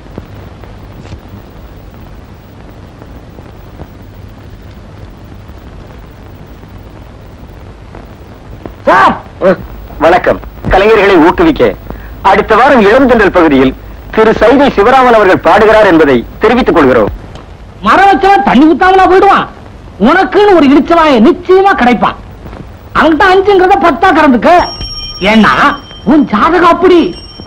சார் வணக்கம் கலைஞர்களை ஊக்குவிக்க அடுத்த வாரம் இளந்தென்றல் பகுதியில் திரு சைதை சிவராமன் அவர்கள் பாடுகிறார் என்பதை தெரிவித்துக் கொள்கிறோம் மரம் வச்சவன் தண்ணி ஊத்தாமலா போயிடுவான் உனக்குன்னு ஒரு இடிச்சவாய நிச்சயமா கிடைப்பான் அவன்கிட்ட அஞ்சுங்கிறத பத்தா கறந்துக்க ஏன்னா உன் ஜாதகம் அப்படி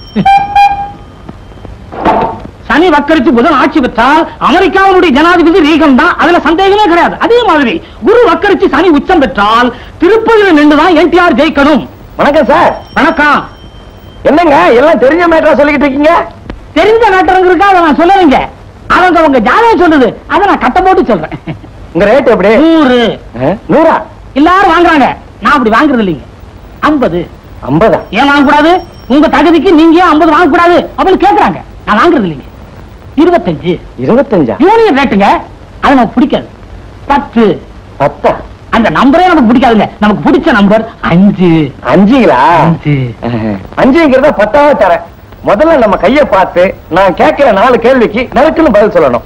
சனி வக்கரித்து புதன் ஆட்சி பெற்றால் அமெரிக்காவினுடைய ஜனாதிபதி ரீகன் தான் அதுல சந்தேகமே கிடையாது அதே மாதிரி குரு வக்கரிச்சு சனி உச்சம் பெற்றால் திருப்பதியில நின்றுதான் என்டிஆர் ஜெயிக்கணும் வணக்கம் சார் வணக்கம் என்னங்க எல்லாம் தெரிஞ்ச மேட்டரா சொல்லிக்கிட்டு இருக்கீங்க தெரிஞ்ச நாட்டரங்க அதை நான் சொல்லலைங்க அவங்க அவங்க ஜாதகம் சொல்லுது அதை நான் கட்ட போட்டு சொல்றேன் உங்க ரேட் எப்படி நூறு ஆ? நூறா எல்லாரும் வாங்குறாங்க நான் அப்படி வாங்குறது இல்லைங்க ஐம்பது ஐம்பதா ஏன் வாங்கக்கூடாது உங்க தகுதிக்கு நீங்க ஏன் ஐம்பது வாங்கக்கூடாது அப்படின்னு கேக்குறாங்க நான் வாங்குறது இல்லைங்க இருபத்தஞ்சு இருபத்தஞ்சா யூனியன் ரேட்டுங்க அது நமக்கு பிடிக்காது பத்து பத்தா அந்த நம்பரே நமக்கு பிடிக்காதுங்க நமக்கு பிடிச்ச நம்பர் அஞ்சு அஞ்சுங்களா அஞ்சு அஞ்சுங்கிறத பத்தாவது தரேன் முதல்ல நம்ம கைய பார்த்து நான் கேட்கிற நாலு கேள்விக்கு நறுக்குன்னு பதில் சொல்லணும்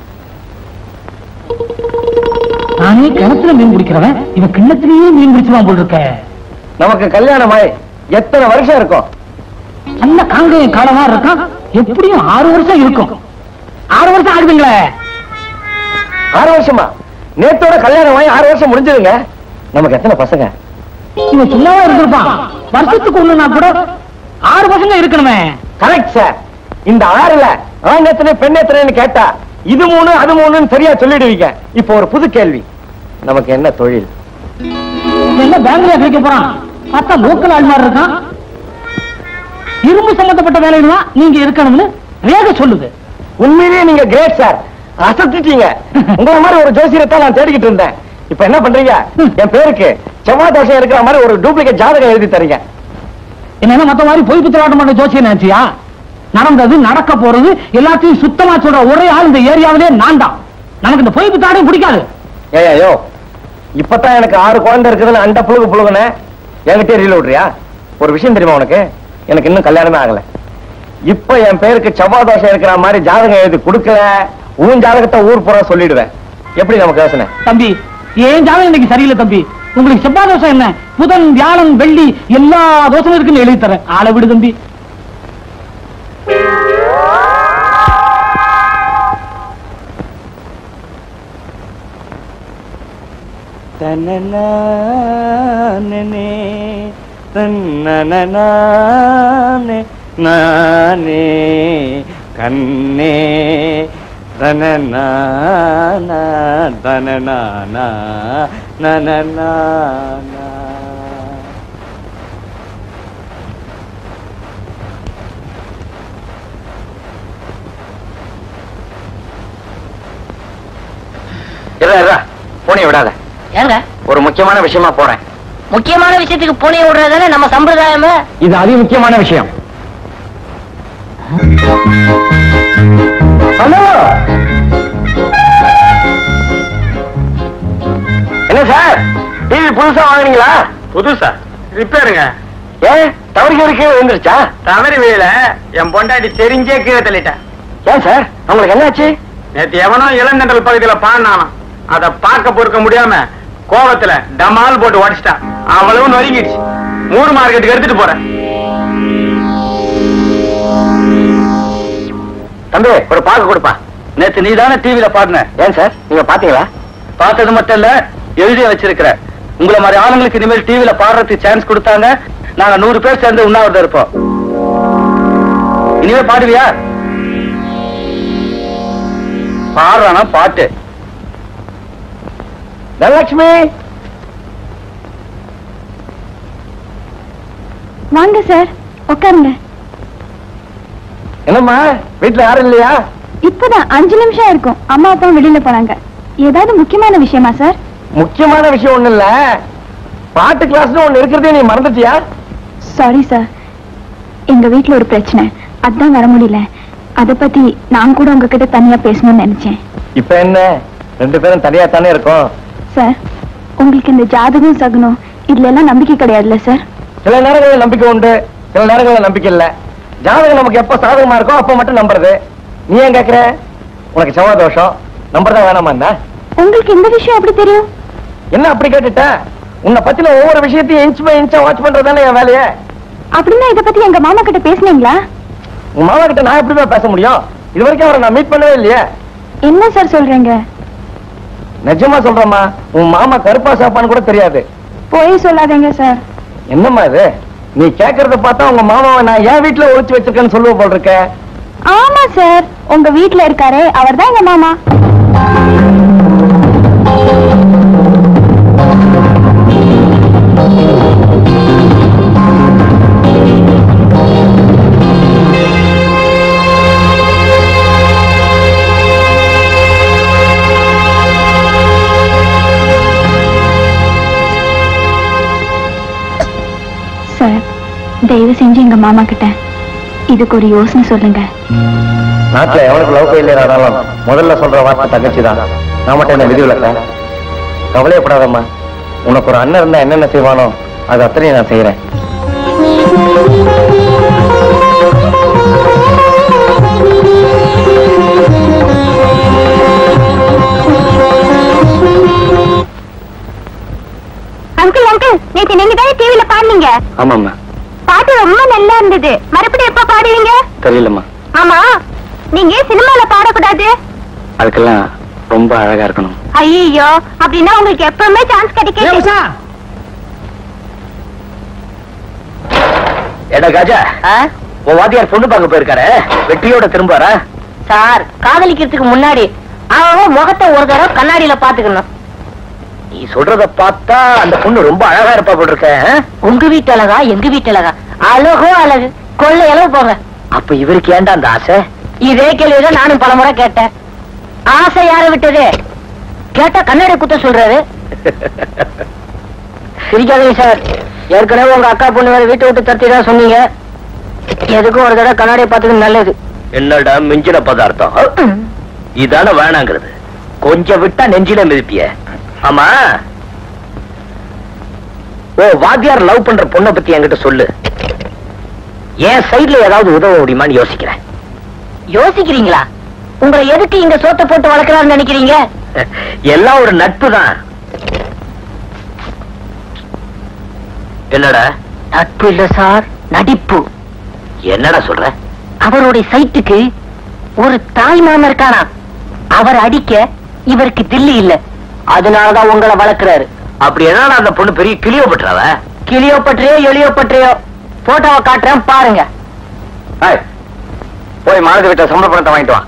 நானே கிணத்துல மீன் பிடிக்கிறவன் இவன் கிண்ணத்திலேயே மீன் பிடிச்சுவான் போல் இருக்க நமக்கு கல்யாணமாய் எத்தனை வருஷம் இருக்கும் நல்ல காங்கையும் காலமா இருக்கான் எப்படியும் ஆறு வருஷம் இருக்கும் ஆறு வருஷம் ஆகுதுங்களே ஆறு வருஷமா நேத்தோட கல்யாணமாய் ஆறு வருஷம் முடிஞ்சதுங்க நமக்கு எத்தனை பசங்க இவன் சும்மாவா இருந்திருப்பான் வருஷத்துக்கு ஒண்ணுனா கூட ஆறு பசங்க இருக்கணுமே கரெக்ட் சார் இந்த ஆறுல ஆண் எத்தனை பெண் எத்தனைன்னு கேட்டா இது மூணு அது மூணுன்னு சரியா சொல்லிடுவீங்க இப்போ ஒரு புது கேள்வி நமக்கு என்ன தொழில் இவன் என்ன பேங்க்ல கிடைக்க போறான் பார்த்தா லோக்கல் ஆள் மாதிரி இருக்கான் இரும்பு சம்பந்தப்பட்ட வேலையில தான் நீங்க இருக்கணும்னு ரேக சொல்லுது உண்மையிலேயே நீங்க கிரேட் சார் அசத்திட்டீங்க உங்களை மாதிரி ஒரு ஜோசியத்தை நான் தேடிக்கிட்டு இருந்தேன் இப்ப என்ன பண்றீங்க என் பேருக்கு செவ்வாய் தோஷம் இருக்கிற மாதிரி ஒரு டூப்ளிகேட் ஜாதகம் எழுதி தரீங்க என்ன மத்த மாதிரி பொய் பித்தலாட்டம் பண்ண ஜோசியம் நினைச்சியா நடந்தது நடக்க போறது எல்லாத்தையும் சுத்தமா சொல்ற ஒரே ஆள் இந்த ஏரியாவிலே நான் தான் நமக்கு இந்த பொய் பித்தாடையும் பிடிக்காது ஏயோ இப்பதான் எனக்கு ஆறு குழந்தை இருக்குதுன்னு அண்ட புழுகு புழுகுன என்கிட்ட ரீல் விடுறியா ஒரு விஷயம் தெரியுமா உனக்கு எனக்கு இன்னும் கல்யாணமே ஆகல இப்ப என் பேருக்கு செவ்வாய் தோஷம் இருக்கிற மாதிரி ஜாதகம் எழுதி கொடுக்கல உன் ஜாதகத்தை ஊர் பூரா சொல்லிடுவேன் எப்படி நமக்கு யோசனை தம்பி ஏன் ஜாதகம் இன்னைக்கு சரியில்லை தம்பி உங்களுக்கு செவ்வாய் தோஷம் என்ன புதன் வியாழன் வெள்ளி எல்லா தோஷமும் இருக்குன்னு எழுதி தரேன் ஆளை விடு தம்பி தன்னே தன்னே நானே கண்ணே தனநான தனநானா நனநானா இருடா இருடா பூனையை விடாத ஏங்க ஒரு முக்கியமான விஷயமா போறேன் முக்கியமான விஷயத்துக்கு பூனையை விடுறதானே நம்ம சம்பிரதாயமே இது அதி முக்கியமான விஷயம் ஹலோ என்ன சார் டிவி புதுசா வாங்குனீங்களா புதுசா ரிப்பேருங்க ஏன் தவறு கீழே விழுந்துருச்சா தவறி வீழ என் பொண்டாட்டி தெரிஞ்சே கீழே தள்ளிட்டேன் ஏன் சார் உங்களுக்கு என்னாச்சு நேத்து எவனோ இளந்தண்டல் பகுதியில பாடினானாம் அத பார்க்க பொறுக்க முடியாம கோவத்துல டமால் போட்டு உடைச்சிட்டான் அவ்வளவு நொறுங்கிடுச்சு மூடு மார்க்கெட்டுக்கு எடுத்துட்டு போறேன் தம்பி ஒரு பாக்கு கொடுப்பா நேத்து நீ தானே டிவில பாடின ஏன் சார் நீங்க பாத்தீங்களா பார்த்தது மட்டும் இல்ல எழுதி வச்சிருக்கிற உங்களை மாதிரி ஆளுங்களுக்கு இனிமேல் டிவில பாடுறதுக்கு சான்ஸ் கொடுத்தாங்க நாங்க நூறு பேர் சேர்ந்து உண்ணாவிரதம் இருப்போம் இனிமே பாடுவியா பாடுறானா பாட்டு தனலட்சுமி வாங்க சார் உட்காருங்க என்னம்மா வீட்டுல யாரும் இல்லையா இப்பதான் அஞ்சு நிமிஷம் இருக்கும் அம்மா அப்பா வெளியில போனாங்க ஏதாவது முக்கியமான விஷயமா சார் முக்கியமான விஷயம் ஒண்ணு இல்ல பாட்டு கிளாஸ்னு ஒண்ணு இருக்கிறதே நீ மறந்துட்டியா சாரி சார் எங்க வீட்ல ஒரு பிரச்சனை அதான் வர முடியல அத பத்தி நான் கூட உங்ககிட்ட தனியா பேசணும்னு நினைச்சேன் இப்ப என்ன ரெண்டு பேரும் தனியா தானே இருக்கோம் சார் உங்களுக்கு இந்த ஜாதகம் சகுனம் இதுல எல்லாம் நம்பிக்கை கிடையாதுல்ல சார் சில நேரங்களில் நம்பிக்கை உண்டு சில நேரங்களில் நம்பிக்கை இல்ல ஜாதகம் நமக்கு எப்ப சாதகமா இருக்கோ அப்ப மட்டும் நம்புறது நீ ஏன் கேக்குற உனக்கு செவ்வாய் தோஷம் நம்பர் தான் வேணாமா இருந்தா உங்களுக்கு இந்த விஷயம் எப்படி தெரியும் என்ன அப்படி கேட்டுட்ட உன்னை பத்தின ஒவ்வொரு விஷயத்தையும் இன்ச் பை இன்ச்சா வாட்ச் பண்றதுதானே என் வேலையே அப்படின்னா இத பத்தி எங்க மாமா கிட்ட பேசுனீங்களா உன் மாமா கிட்ட நான் எப்படிமா பேச முடியும் இது வரைக்கும் அவரை நான் மீட் பண்ணவே இல்லையே என்ன சார் சொல்றீங்க நிஜமா சொல்றேம்மா உன் மாமா கருப்பா சாப்பான்னு கூட தெரியாது பொய் சொல்லாதீங்க சார் என்னம்மா இது நீ கேக்குறத பார்த்தா உங்க மாமாவை நான் என் வீட்டுல ஒழிச்சு வச்சிருக்கேன்னு சொல்லுவ போல் இருக்க ஆமா சார் உங்க வீட்ல இருக்காரே அவர்தான் எங்க மாமா சார் தயவு செஞ்சு எங்க மாமா கிட்ட இதுக்கு ஒரு யோசனை சொல்லுங்க நாட்டுல எவனுக்கு லவ் ஃபெயிலியர் ஆனாலும் முதல்ல சொல்ற வார்த்தை தங்கச்சி தான் நான் மட்டும் என்ன விதி விளக்க கவலையப்படாதம்மா உனக்கு ஒரு அண்ணன் இருந்தா என்னென்ன செய்வானோ அது அத்தனையும் நான் செய்யறேன் அங்கிள் அங்கிள் நேத்து நீங்க தானே டிவில பாடுனீங்க ஆமாம்மா பாட்டு ரொம்ப நல்லா இருந்தது மறுபடியும் எப்ப பாடுவீங்க தெரியலம்மா ஆமா நீங்க ஏன் சினிமால பாடக்கூடாது அதுக்கெல்லாம் ரொம்ப அழகா இருக்கணும் ஐயோ அப்படின்னா உங்களுக்கு எப்பவுமே சான்ஸ் கிடைக்காது எடா காஜா உன் வாத்தியார் பொண்ணு பார்க்க போயிருக்காரு வெற்றியோட திரும்பாரா சார் காதலிக்கிறதுக்கு முன்னாடி அவன் முகத்தை ஒரு தடவை கண்ணாடியில பாத்துக்கணும் நீ சொல்றத பார்த்தா அந்த பொண்ணு ரொம்ப அழகா இருப்பா போட்டிருக்க உங்க வீட்டு அழகா எங்க வீட்டு அழகா அழகோ அழகு கொள்ளை அளவு போங்க அப்ப இவருக்கு ஏன்டா அந்த ஆசை இதே கேள்விதான் நானும் பலமுறை கேட்டேன் ஆசை யாரை விட்டது கேட்டா கண்ணாடி குத்த சொல்றாரு சிரிக்காதீங்க சார் ஏற்கனவே உங்க அக்கா பொண்ணு வேற வீட்டை விட்டு தத்திதான் சொன்னீங்க எதுக்கும் ஒரு தடவை கண்ணாடியை பார்த்தது நல்லது என்னடா மிஞ்சின பதார்த்தம் இதான வேணாங்கிறது கொஞ்சம் விட்டா நெஞ்சில மிதிப்பிய ஆமா ஓ வாத்தியார் லவ் பண்ற பொண்ணை பத்தி என்கிட்ட சொல்லு என் சைடுல ஏதாவது உதவ முடியுமான்னு யோசிக்கிறேன் யோசிக்கிறீங்களா உங்களை எதுக்கு இங்க சோத்த போட்டு வளர்க்கலாம்னு நினைக்கிறீங்க எல்லாம் ஒரு நட்பு தான் என்னடா நட்பு இல்ல சார் நடிப்பு என்னடா சொல்ற அவருடைய சைட்டுக்கு ஒரு தாய் மாமன் இருக்கானா அவர் அடிக்க இவருக்கு தில்லி இல்ல அதனாலதான் உங்களை வளர்க்கிறாரு அப்படி என்னடா அந்த பொண்ணு பெரிய கிளியோ பற்றாவ கிளியோ பற்றியோ எளியோ பற்றியோ போட்டோவை காட்டுறேன் பாருங்க போய் மாலதி விட்ட சம்பள பணத்தை வாங்கிட்டு வா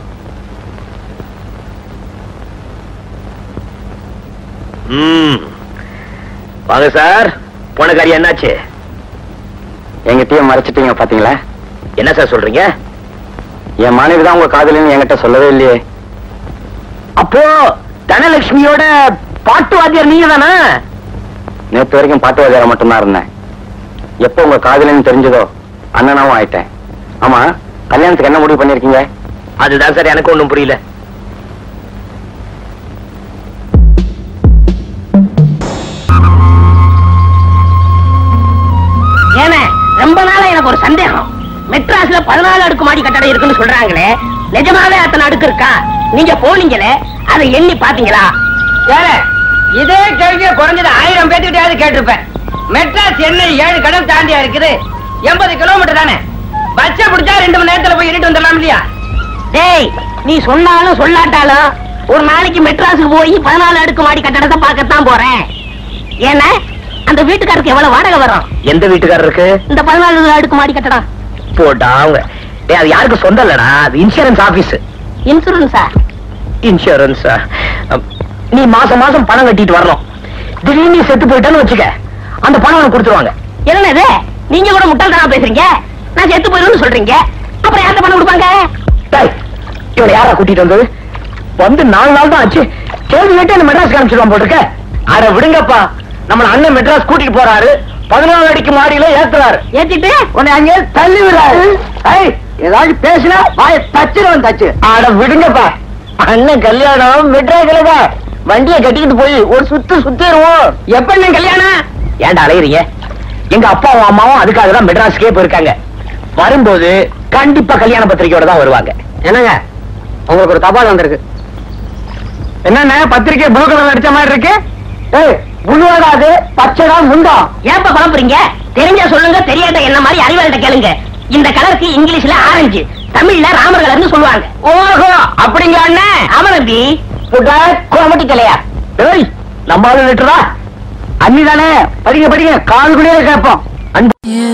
ம் வாங்க சார் பொண்ணக்காரி என்னாச்சு எங்கிட்டயும் மறைச்சிட்டீங்க பாத்தீங்களா என்ன சார் சொல்றீங்க என் மனைவி தான் உங்க காதலின்னு என்கிட்ட சொல்லவே இல்லையே அப்போ தனலட்சுமியோட பாட்டு வாத்தியார் நீங்க தானே நேத்து வரைக்கும் பாட்டு வாத்தியார மட்டும்தான் இருந்தேன் எப்போ உங்க காதலின்னு தெரிஞ்சதோ அண்ணனாவும் ஆயிட்டேன் ஆமா கல்யாணத்துக்கு என்ன முடிவு பண்ணிருக்கீங்க அதுதான் சார் எனக்கு ஒண்ணும் புரியல ஏன்னா ரொம்ப நாளா எனக்கு ஒரு சந்தேகம் மெட்ராஸ்ல பதினாலு அடுக்கு மாடி கட்டடம் இருக்குன்னு சொல்றாங்களே நிஜமாவே அத்தனை அடுக்கு இருக்கா நீங்க போனீங்களே அதை எண்ணி பாத்தீங்களா இதே கேள்வியை குறைஞ்சது ஆயிரம் பேத்துக்கிட்டயாவது கேட்டிருப்பேன் மெட்ராஸ் என்ன ஏழு கடல் தாண்டியா இருக்குது எண்பது கிலோமீட்டர் தானே பச்சை பிடிச்சா ரெண்டு மணி நேரத்துல போய் இருட்டு வந்துடலாம் இல்லையா டேய் நீ சொன்னாலும் சொல்லாட்டாலும் ஒரு நாளைக்கு மெட்ராஸுக்கு போய் பதினாலு அடுக்கு மாடி கட்டடத்தை பார்க்கத்தான் போறேன் ஏன்னா அந்த வீட்டுக்காருக்கு எவ்வளவு வாடகை வரும் எந்த வீட்டுக்காரருக்கு இந்த பதினாலு அடுக்கு மாடி கட்டடம் போட்டா அவங்க டேய் அது யாருக்கு சொந்தம் இல்லடா அது இன்சூரன்ஸ் ஆபீஸ் இன்சூரன்ஸா இன்சூரன்ஸ் நீ மாசம் மாசம் பணம் கட்டிட்டு வரணும் திடீர்னு நீ செத்து போயிட்டேன்னு வச்சுக்க அந்த பணம் உனக்கு கொடுத்துருவாங்க என்னது நீங்க கூட முட்டாள்தனமா பேசுறீங்க நான் செத்து போயிருன்னு சொல்றீங்க அப்புறம் யார்கிட்ட பணம் கொடுப்பாங்க டேய் இவனை யாரா கூட்டிட்டு வந்தது வந்து நாலு நாள் தான் ஆச்சு கேள்வி கேட்டு அந்த மெட்ராஸ் காமிச்சிருவான் போட்டிருக்க அட விடுங்கப்பா நம்ம அண்ணன் மெட்ராஸ் கூட்டிட்டு போறாரு பதினாலு அடிக்கு மாடியில ஏத்துறாரு ஏத்திட்டு உன்னை அங்கே தள்ளி விடுறாரு ஏய், ஏதாவது பேசினா வாய தச்சிருவன் தச்சு அட விடுங்கப்பா அண்ணன் கல்யாணம் மெட்ராஸ்ல தான் வண்டியை கட்டிக்கிட்டு போய் ஒரு சுத்து சுத்திடுவோம் எப்ப நீ கல்யாணம் ஏன்டா அலையறீங்க எங்க அப்பாவும் அம்மாவும் அதுக்காக தான் மெட்ராஸ்க்கே போயிருக்காங்க வரும்போது கண்டிப்பா கல்யாண பத்திரிக்கையோட தான் வருவாங்க என்னங்க உங்களுக்கு ஒரு தபால் வந்திருக்கு என்னண்ணே பத்திரிக்கை ப்ளூ கலர் அடிச்ச மாதிரி இருக்கு ஏய் புழுவாடா அது பச்சைடா முண்டம் ஏப்ப குழப்புறீங்க தெரிஞ்சா சொல்லுங்க தெரியாத என்ன மாதிரி அறிவாளிட்ட கேளுங்க இந்த கலருக்கு இங்கிலீஷ்ல ஆரஞ்சு தமிழ்ல ராமர் கலர்னு சொல்லுவாங்க ஓஹோ அப்படிங்க அண்ணன் ஆமா தம்பி கோமட்டி தலையா ஏய் நம்ம ஆளு லெட்டரா அண்ணி தானே படிங்க படிங்க கால் குடியே கேட்போம் அன்பு You